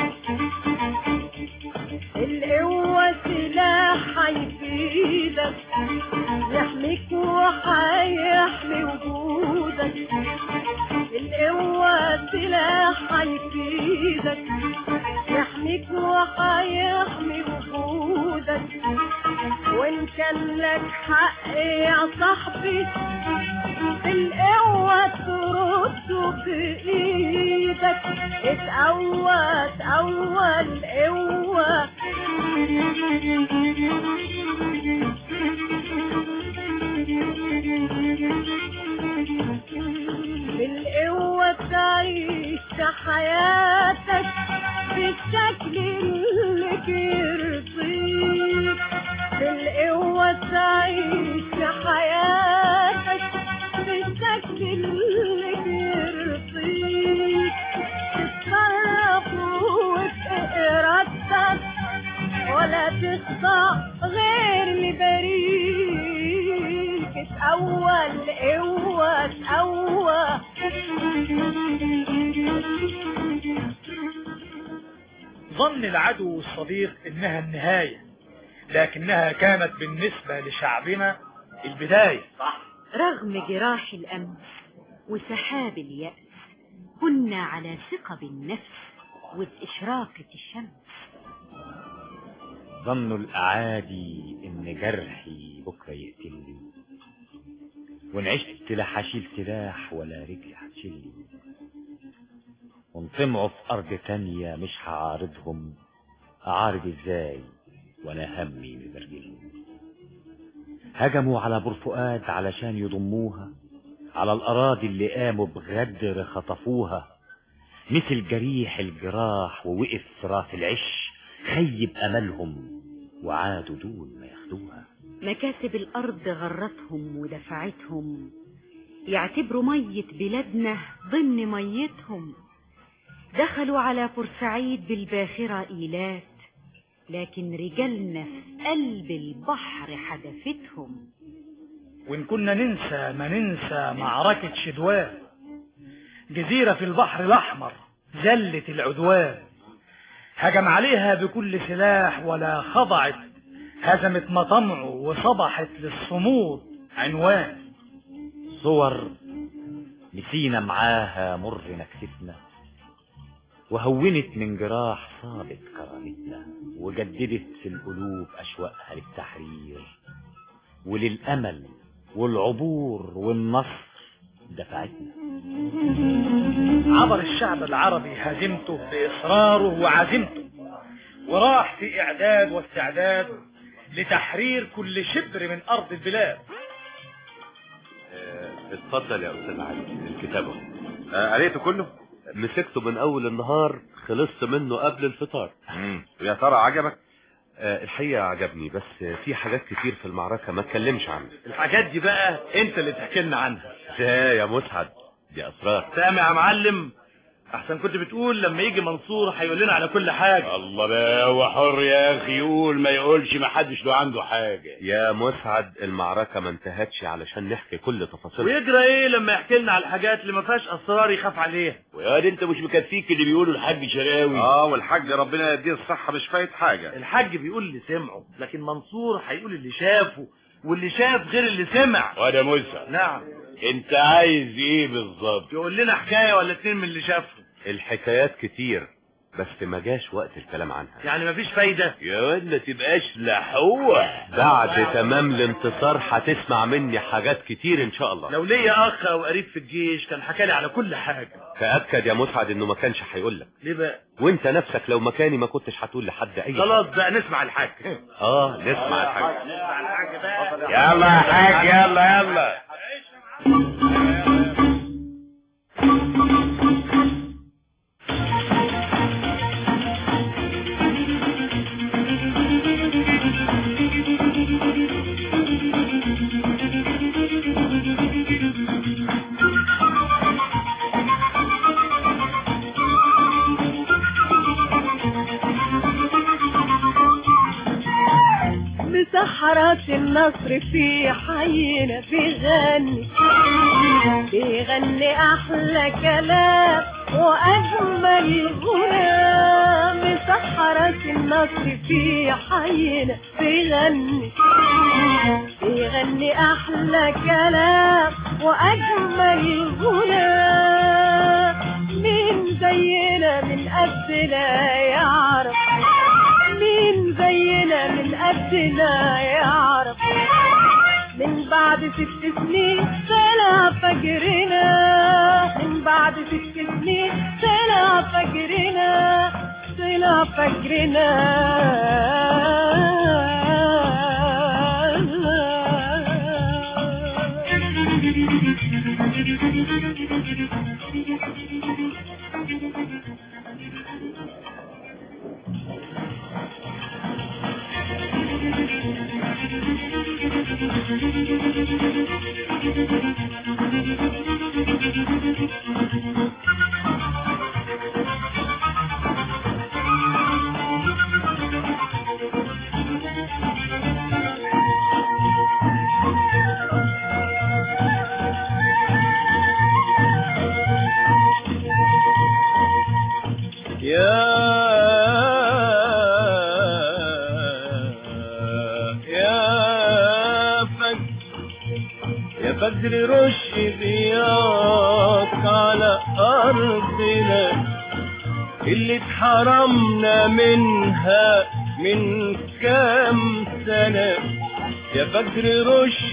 هيحميك وهيحمي وجودك وان كان لك حق يا صاحبي بالقوة ترده بإيدك اتقوى اتقوى القوة بالقوة تعيش حياتك بالشكل اللي بيرضيك بالقوة تعيش حياتك بالشكل اللي بيرضيك تتصرف وبإرادتك ولا تخضع غير لبريك اتقوى القوة اتقوى ظن العدو الصديق انها النهاية لكنها كانت بالنسبة لشعبنا البداية رغم جراح الأمس وسحاب اليأس كنا على ثقة بالنفس وبإشراقة الشمس ظن الأعادي إن جرحي بكرة يقتلني وإن عشت لا هشيل سلاح ولا رجلي هتشيلني وإن طمعوا في أرض تانية مش هعارضهم أعارض إزاي وأنا همي مبرجلهم هجموا على بورفؤاد علشان يضموها على الأراضي اللي قاموا بغدر خطفوها مثل جريح الجراح ووقف في راس العش خيب أملهم وعادوا دون ما ياخدوها مكاسب الأرض غرتهم ودفعتهم يعتبروا مية بلادنا ضمن ميتهم دخلوا على بورسعيد بالباخرة إيلات لكن رجالنا في قلب البحر حدفتهم وإن كنا ننسى ما ننسى معركة شدوان جزيرة في البحر الأحمر زلة العدوان هجم عليها بكل سلاح ولا خضعت هزمت مطمعه وصبحت للصمود عنوان صور نسينا معاها مر نكستنا وهونت من جراح صابت كرامتنا وجددت في القلوب أشواقها للتحرير وللأمل والعبور والنصر دفعتنا عبر الشعب العربي هزيمته بإصراره وعزيمته وراح في إعداد واستعداد لتحرير كل شبر من أرض البلاد اتفضل يا استاذ علي الكتابة آه قريته كله مسكته من اول النهار خلصت منه قبل الفطار مم. يا ترى عجبك آه الحقيقة عجبني بس في حاجات كتير في المعركة ما اتكلمش عنها الحاجات دي بقى انت اللي تحكي لنا عنها ازاي يا مسعد دي اسرار سامع يا معلم احسن كنت بتقول لما يجي منصور هيقول لنا على كل حاجه الله بقى هو حر يا اخي يقول ما يقولش ما حدش له عنده حاجه يا مسعد المعركة ما انتهتش علشان نحكي كل تفاصيلها ويجرى ايه لما يحكي لنا على الحاجات اللي ما فيهاش اسرار يخاف عليها ويا دي انت مش مكفيك اللي بيقوله الحاج شراوي اه والحاج ربنا يديه الصحة مش فايت حاجة الحاج بيقول اللي سمعه لكن منصور هيقول اللي شافه واللي شاف غير اللي سمع وانا مسعد نعم انت عايز ايه بالظبط يقول لنا حكايه ولا اتنين من اللي شافه الحكايات كتير بس ما جاش وقت الكلام عنها يعني مفيش فايده يا واد ما تبقاش لحوح بعد تمام الانتصار هتسمع مني حاجات كتير ان شاء الله لو ليا اخ او قريب في الجيش كان حكى لي على كل حاجه تأكد يا مسعد انه ما كانش هيقول لك ليه بقى وانت نفسك لو مكاني ما كنتش هتقول لحد اي خلاص بقى نسمع الحاج حاجة. اه نسمع الحاجة نسمع الحاج بقى يلا يا حاج يلا يلا مسحرات النصر في حينا بيغني بيغني احلى كلام واجمل غنى مسحرات النصر في حينا بيغني بيغني احلى كلام واجمل غنى مين زينا من قدنا يعرف فجرنا يعرف من بعد ست سنين طلع فجرنا من بعد ست سنين طلع فجرنا طلع يا يا فجر يا فجر رش ضياك على أرضنا اللي اتحرمنا منها من كام سنة يا فجر رش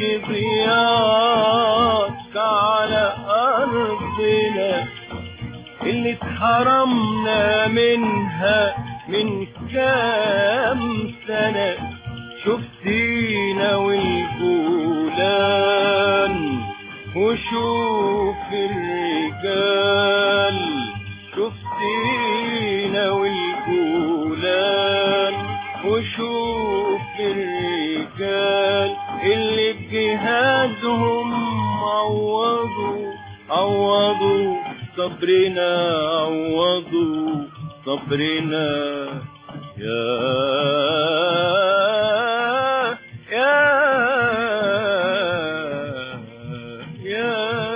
ضياك على أرضنا اللي اتحرمنا منها من كام سنة شفتينا والجولان وشوف الرجال شفتينا والجولان وشوف الرجال اللي بجهادهم عوضوا عوضوا صبرنا عوضوا صبرنا يا يا يا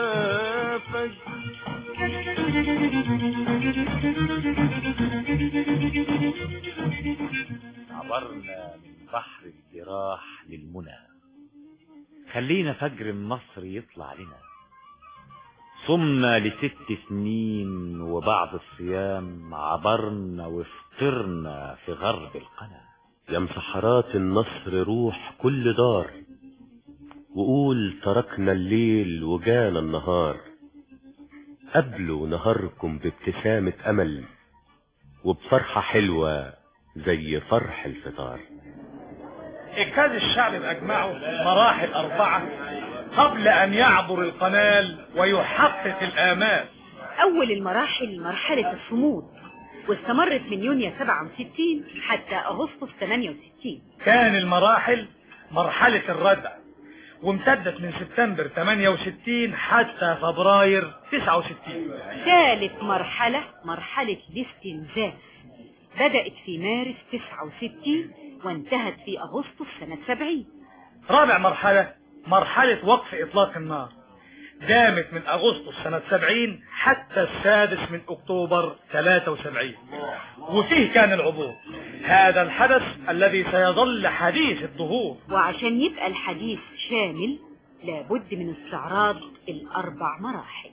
عبرنا من بحر الجراح للمنى خلينا فجر النصر يطلع لنا صمنا لست سنين وبعد الصيام عبرنا وفطرنا في غرب القنا يا مسحرات النصر روح كل دار وقول تركنا الليل وجانا النهار قبلوا نهاركم بابتسامة أمل وبفرحة حلوة زي فرح الفطار اجتاز الشعب بأجمعه مراحل أربعة قبل أن يعبر القنال ويحقق الآمال أول المراحل مرحلة الصمود واستمرت من يونيو 67 حتى أغسطس 68 كان المراحل مرحلة الردع وامتدت من سبتمبر 68 حتى فبراير 69 ثالث مرحلة مرحلة الاستنزاف بدأت في مارس 69 وانتهت في أغسطس سنة 70 رابع مرحلة مرحلة وقف إطلاق النار دامت من أغسطس سنة 70 حتى السادس من أكتوبر 73 وفيه كان العبور هذا الحدث الذي سيظل حديث الظهور وعشان يبقى الحديث شامل لابد من استعراض الأربع مراحل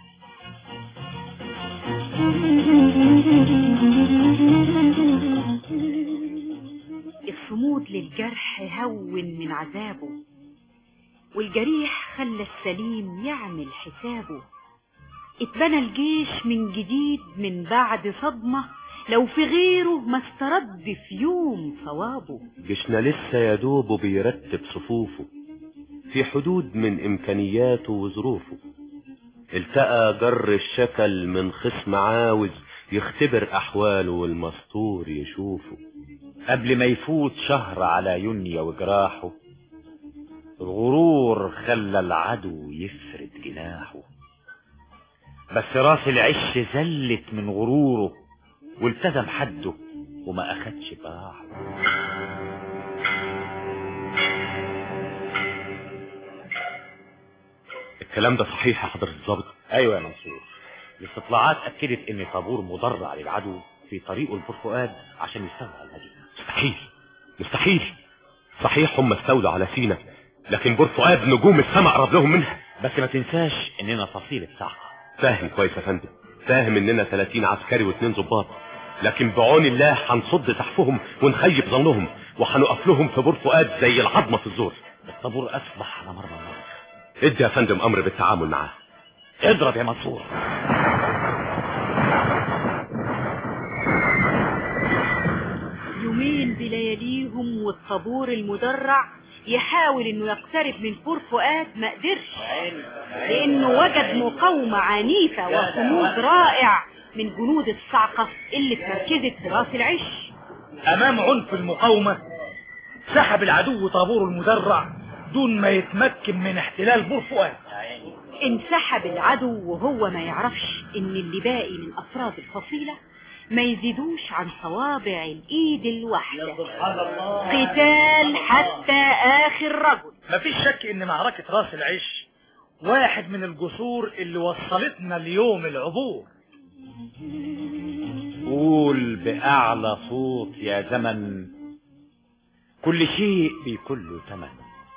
الصمود للجرح هون من عذابه والجريح خلى السليم يعمل حسابه اتبنى الجيش من جديد من بعد صدمة لو في غيره ما استرد في يوم صوابه جيشنا لسه يا دوب بيرتب صفوفه في حدود من إمكانياته وظروفه التقى جر الشكل من خصم عاوز يختبر أحواله والمستور يشوفه قبل ما يفوت شهر على يونيو وجراحه الغرور خلى العدو يفرد جناحه بس راس العش زلت من غروره والتزم حده وما اخدش باعه الكلام ده صحيح يا حضرة الضابط ايوه يا منصور الاستطلاعات اكدت ان طابور مدرع للعدو في طريقه البرفؤاد عشان يستولى على المدينه مستحيل مستحيل صحيح هم استولوا على سينا لكن بور فؤاد نجوم السماء قرب لهم منها بس ما تنساش اننا فصيلة ساعة فاهم كويس يا فندم فاهم اننا 30 عسكري واثنين ضباط لكن بعون الله هنصد سحفهم ونخيب ظنهم وهنقف لهم في بور فؤاد زي العظمة في الزور الطابور اصبح على مرمى النار ادي يا فندم امر بالتعامل معاه اضرب يا منصور يومين بلياليهم والطابور المدرع يحاول انه يقترب من فور فؤاد ما قدرش لانه وجد مقاومة عنيفة وصمود رائع من جنود الصعقة اللي اتمركزت في راس العش امام عنف المقاومة سحب العدو طابور المدرع دون ما يتمكن من احتلال بور فؤاد انسحب العدو وهو ما يعرفش ان اللي باقي من افراد الفصيلة ما يزيدوش عن صوابع الايد الواحدة قتال حتى اخر رجل مفيش شك ان معركة راس العش واحد من الجسور اللي وصلتنا ليوم العبور قول بأعلى صوت يا زمن كل شيء بيكون له ثمن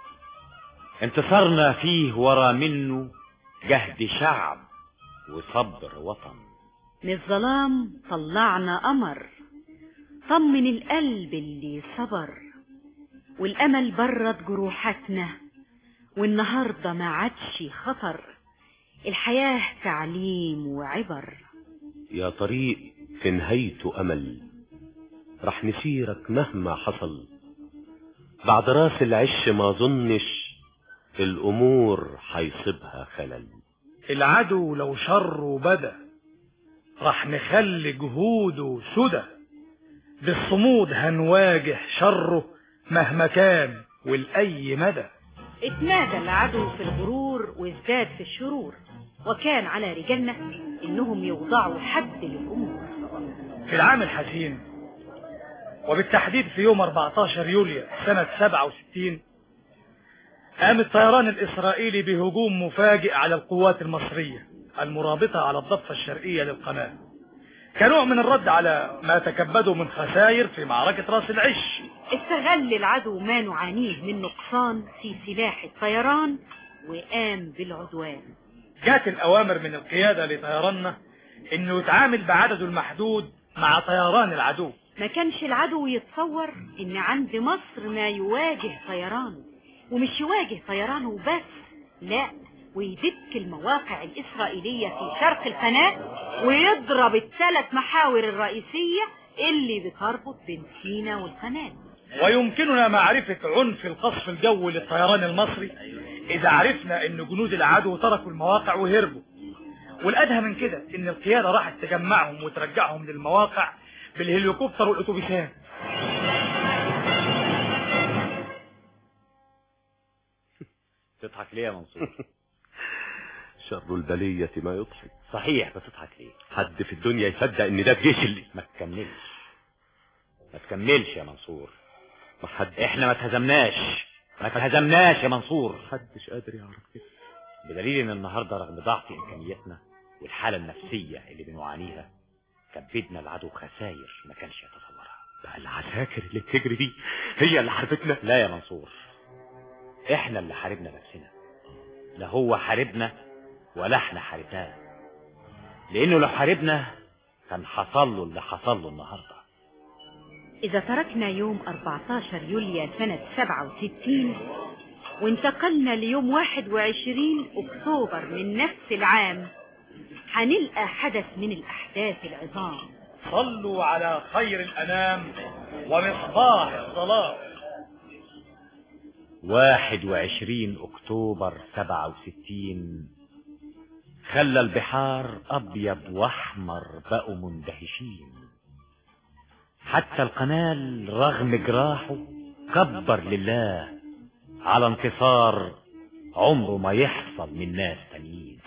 انتصارنا فيه ورا منه جهد شعب وصبر وطن من الظلام طلعنا قمر طمن القلب اللي صبر والامل برد جروحاتنا والنهارده ما عادش خطر الحياه تعليم وعبر يا طريق في نهايته امل رح نسيرك مهما حصل بعد راس العش ما ظنش الامور حيصيبها خلل العدو لو شره بدا راح نخلي جهوده سدى بالصمود هنواجه شره مهما كان ولأي مدى اتنادى العدو في الغرور وازداد في الشرور وكان على رجالنا انهم يوضعوا حد للامور في العام الحزين وبالتحديد في يوم 14 يوليو سنة 67 قام الطيران الإسرائيلي بهجوم مفاجئ على القوات المصرية المرابطة على الضفة الشرقية للقناة كنوع من الرد على ما تكبدوا من خسائر في معركة راس العش استغل العدو ما نعانيه من نقصان في سلاح الطيران وقام بالعدوان جات الأوامر من القيادة لطيراننا إنه يتعامل بعدده المحدود مع طيران العدو ما كانش العدو يتصور ان عند مصر ما يواجه طيرانه ومش يواجه طيرانه بس لا ويدك المواقع الإسرائيلية في شرق القناة ويضرب الثلاث محاور الرئيسية اللي بتربط بين سينا والقناة ويمكننا معرفة عنف القصف الجوي للطيران المصري إذا عرفنا إن جنود العدو تركوا المواقع وهربوا والأدهى من كده إن القيادة راحت تجمعهم وترجعهم للمواقع بالهليكوبتر والأتوبيسات تضحك ليه يا منصور شر البلية ما يضحك صحيح بتضحك ليه حد في الدنيا يصدق ان ده الجيش اللي ما تكملش ما تكملش يا منصور ما حد احنا ما اتهزمناش ما اتهزمناش يا منصور محدش قادر يعرف كده بدليل ان النهارده رغم ضعف امكانياتنا والحاله النفسيه اللي بنعانيها كبدنا العدو خساير ما كانش يتصورها بقى العساكر اللي بتجري دي هي اللي حاربتنا لا يا منصور احنا اللي حاربنا نفسنا لا هو حاربنا ولا احنا حاربناه لانه لو حاربنا كان حصل له اللي حصل له النهارده إذا تركنا يوم 14 يوليو سنة 67 وانتقلنا ليوم 21 أكتوبر من نفس العام هنلقى حدث من الأحداث العظام صلوا على خير الأنام ومصباح الظلام 21 أكتوبر 67 خلى البحار أبيض وأحمر بقوا مندهشين حتى القنال رغم جراحه كبر لله على انتصار عمره ما يحصل من ناس تانيين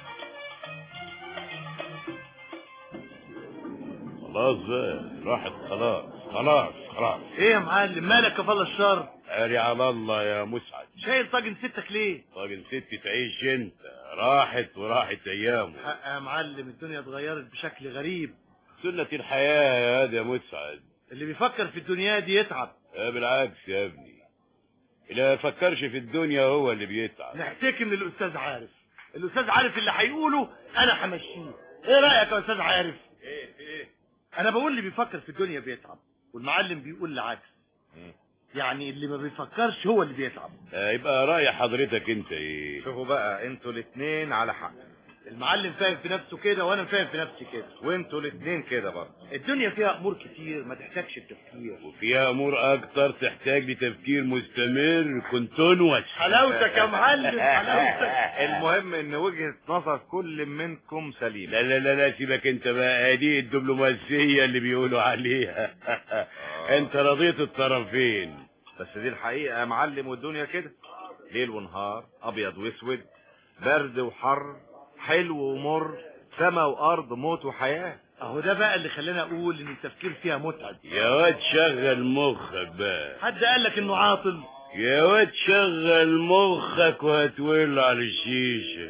خلاص بقى راحت خلاص خلاص خلاص ايه يا معلم مالك يا فضل الشر عاري على الله يا مسعد شايل طاجن ستك ليه طاجن ست تعيش انت راحت وراحت ايامه حق يا معلم الدنيا اتغيرت بشكل غريب سنة الحياة يا واد يا مسعد اللي بيفكر في الدنيا دي يتعب آه بالعكس يا ابني اللي ما يفكرش في الدنيا هو اللي بيتعب نحتكي من الاستاذ عارف الاستاذ عارف اللي هيقوله انا همشيه ايه رايك يا استاذ عارف ايه ايه انا بقول اللي بيفكر في الدنيا بيتعب والمعلم بيقول العكس يعني اللي ما بيفكرش هو اللي بيتعب آه، يبقى رأي حضرتك انت ايه شوفوا بقى انتوا الاتنين على حق المعلم فاهم في نفسه كده وانا فاهم في نفسي كده وانتوا الاتنين كده برضه الدنيا فيها امور كتير ما تحتاجش التفكير وفيها امور اكتر تحتاج لتفكير مستمر كنتونوس حلاوتك يا معلم حلاوتك المهم ان وجهة نظر كل منكم سليمة لا لا لا لا سيبك انت بقى دي الدبلوماسية اللي بيقولوا عليها انت رضيت الطرفين بس دي الحقيقة يا معلم والدنيا كده ليل ونهار ابيض واسود برد وحر حلو ومر سما وارض موت وحياة اهو ده بقى اللي خلاني اقول ان التفكير فيها متعب يا واد شغل مخك بقى حد قال لك انه عاطل يا واد شغل مخك وهتولع على الشيشة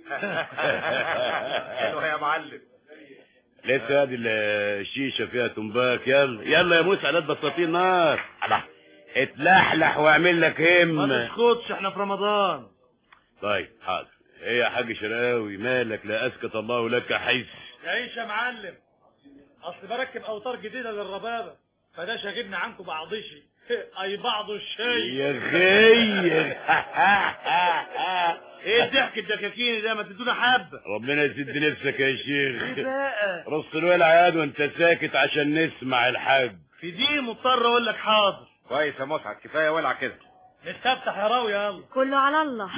حلو يا معلم لسه هذه الشيشة فيها تنباك يلا يلا يا موسى على بساطين نار الله اتلحلح واعمل لك ما همة تسكتش احنا في رمضان طيب حاضر ايه يا حاج شراوي مالك لا اسكت الله لك حيث يعيش يا معلم اصل بركب اوتار جديده للربابه فده شاغلني عنكم بعضشي اي بعض الشيء يا خي ايه الضحك الدكاكين ده ما تدونا حبه ربنا يسد نفسك يا شيخ ايه بقى رص الولع ياد وانت ساكت عشان نسمع الحاج في دي مضطر اقول لك حاضر كويس يا مسعد كفاية ولع كده نستفتح يا راوي يلا كله على الله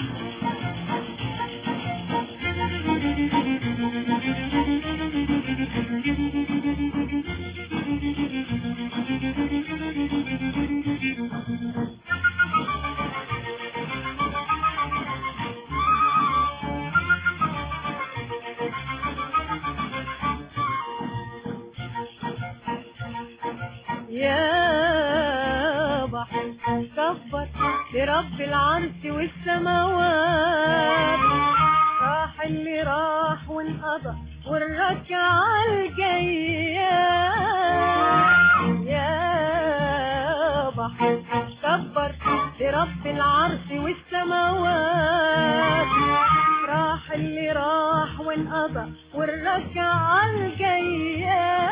يا بحر كبر لرب العرش والسماوات راح اللي راح وانقضى والركعة الجاية يا بحر كبر لرب العرش والسماوات راح اللي راح وانقضى والركعة الجاية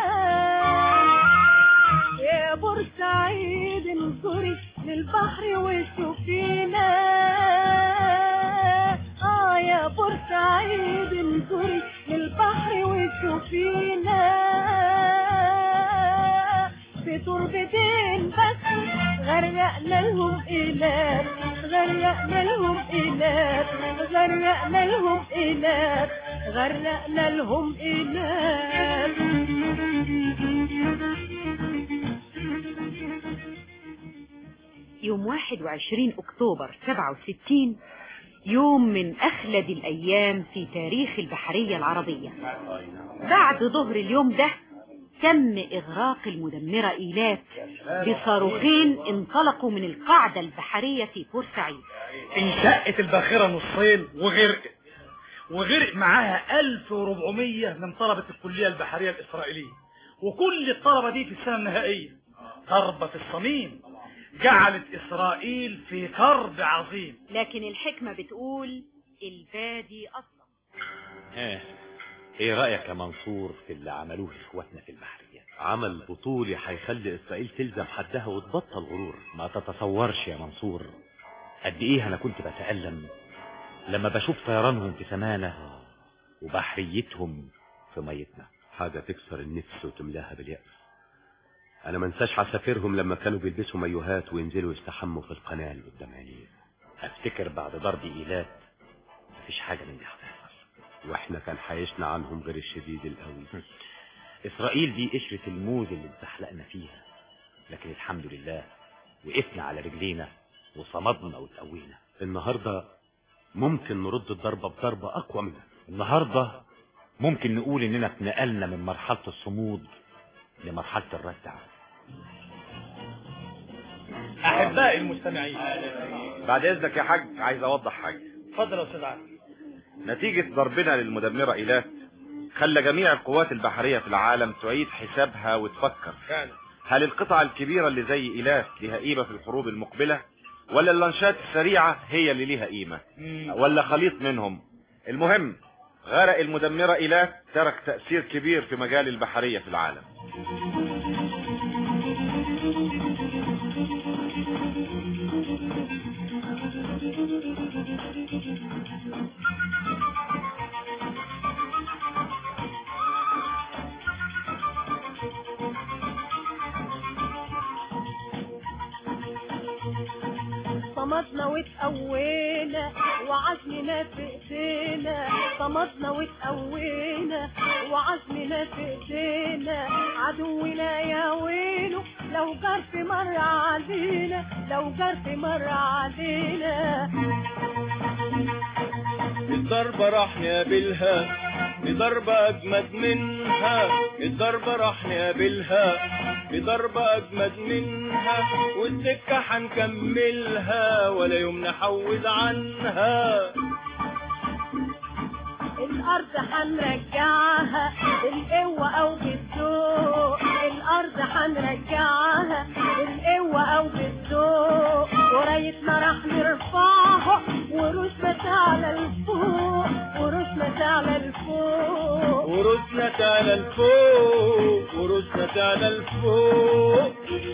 يا بورسعيد انظري للبحر وشوفينا اه يا بورسعيد انظري للبحر وشوفينا في تربتين بس غرقنا لهم إيلات غرقنا لهم إيلات غرقنا لهم إيلات غرقنا لهم إيلات يوم 21 أكتوبر 67 يوم من أخلد الأيام في تاريخ البحرية العربية بعد ظهر اليوم ده تم إغراق المدمرة إيلات بصاروخين انطلقوا من القاعدة البحرية في بورسعيد انشقت الباخرة نصين وغرقت وغرق معاها 1400 من طلبة الكلية البحرية الإسرائيلية وكل الطلبة دي في السنة النهائية ضربة في الصميم جعلت إسرائيل في كرب عظيم لكن الحكمة بتقول البادي أصلا ايه ايه رأيك يا منصور في اللي عملوه اخواتنا في البحرية عمل بطولي هيخلي اسرائيل تلزم حدها وتبطل غرور ما تتصورش يا منصور قد ايه انا كنت بتألم لما بشوف طيرانهم في سمانة وبحريتهم في ميتنا حاجة تكسر النفس وتملاها باليأس انا ما انساش عسافرهم لما كانوا بيلبسوا مايوهات وينزلوا يستحموا في القناة اللي قدام عينيه افتكر بعد ضرب ايلات مفيش حاجة من دي هتحصل واحنا كان حيشنا عنهم غير الشديد القوي اسرائيل دي قشرة الموز اللي اتزحلقنا فيها لكن الحمد لله وقفنا على رجلينا وصمدنا وتقوينا النهاردة ممكن نرد الضربة بضربة اقوى منها النهاردة ممكن نقول اننا اتنقلنا من مرحلة الصمود لمرحلة الردع أحبائي المستمعين بعد اذنك يا حاج عايز اوضح حاجة اتفضل يا أستاذ علي نتيجة ضربنا للمدمرة إيلات خلى جميع القوات البحرية في العالم تعيد حسابها وتفكر فعلا هل القطع الكبيرة اللي زي إيلات لها قيمة في الحروب المقبلة ولا اللانشات السريعة هي اللي ليها قيمة ولا خليط منهم المهم غرق المدمرة إيلات ترك تأثير كبير في مجال البحرية في العالم صمدنا وتقوينا وعزمنا في ايدينا صمدنا وتقوينا وعزمنا في ايدينا عدونا يا ويله لو جار في مرة علينا لو جار في مرة علينا الضربة راح نقابلها بضربة أجمد منها الضربة راح نقابلها بضربة أجمد منها والسكة هنكملها ولا يوم نحوز عنها الارض هنرجعها بالقوة او بالذوق الارض هنرجعها بالقوة او بالذوق ورايتنا راح نرفعها وروسنا تعلى لفوق وروسنا تعلى لفوق ورسنا تعالى لفوق ورسنا تعالى لفوق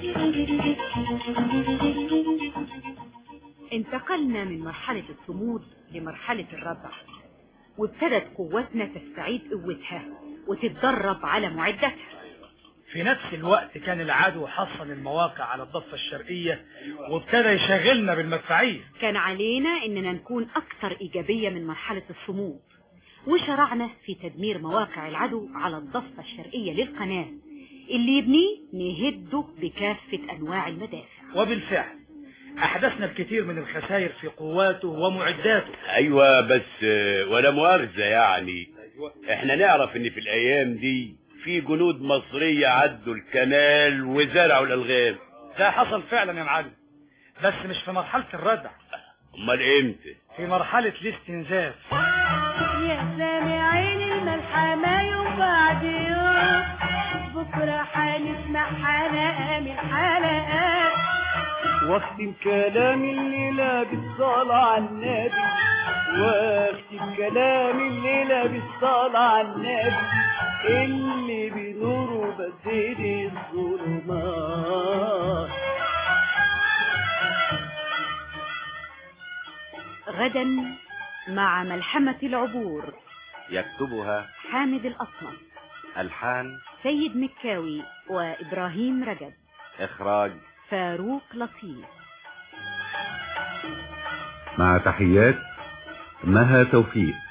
انتقلنا من مرحلة الصمود لمرحلة الردع وابتدت قوتنا تستعيد قوتها وتتدرب على معدتها في نفس الوقت كان العدو حصن المواقع على الضفة الشرقية وابتدى يشغلنا بالمدفعية كان علينا اننا نكون اكثر ايجابية من مرحلة الصمود وشرعنا في تدمير مواقع العدو على الضفة الشرقية للقناة اللي يبنيه نهده بكافة انواع المدافع وبالفعل احدثنا الكثير من الخسائر في قواته ومعداته ايوه بس آه، ولا مؤاخذة يعني احنا نعرف ان في الايام دي في جنود مصرية عدوا الكنال وزرعوا الالغام ده حصل فعلا يا معلم بس مش في مرحلة الردع امال امتى في مرحلة الاستنزاف يا سامعين الملحمة يوم بعد يوم بكرة هنسمع حلقة من حلقات واختم كلامي الليلة بالصلاة على النبي واختم كلامي الليلة بالصلاة على النبي اللي بنوره بزيد الظلمات غدا مع ملحمة العبور يكتبها حامد الأصمت ألحان سيد مكاوي وإبراهيم رجب إخراج فاروق لطيف مع تحيات مها توفيق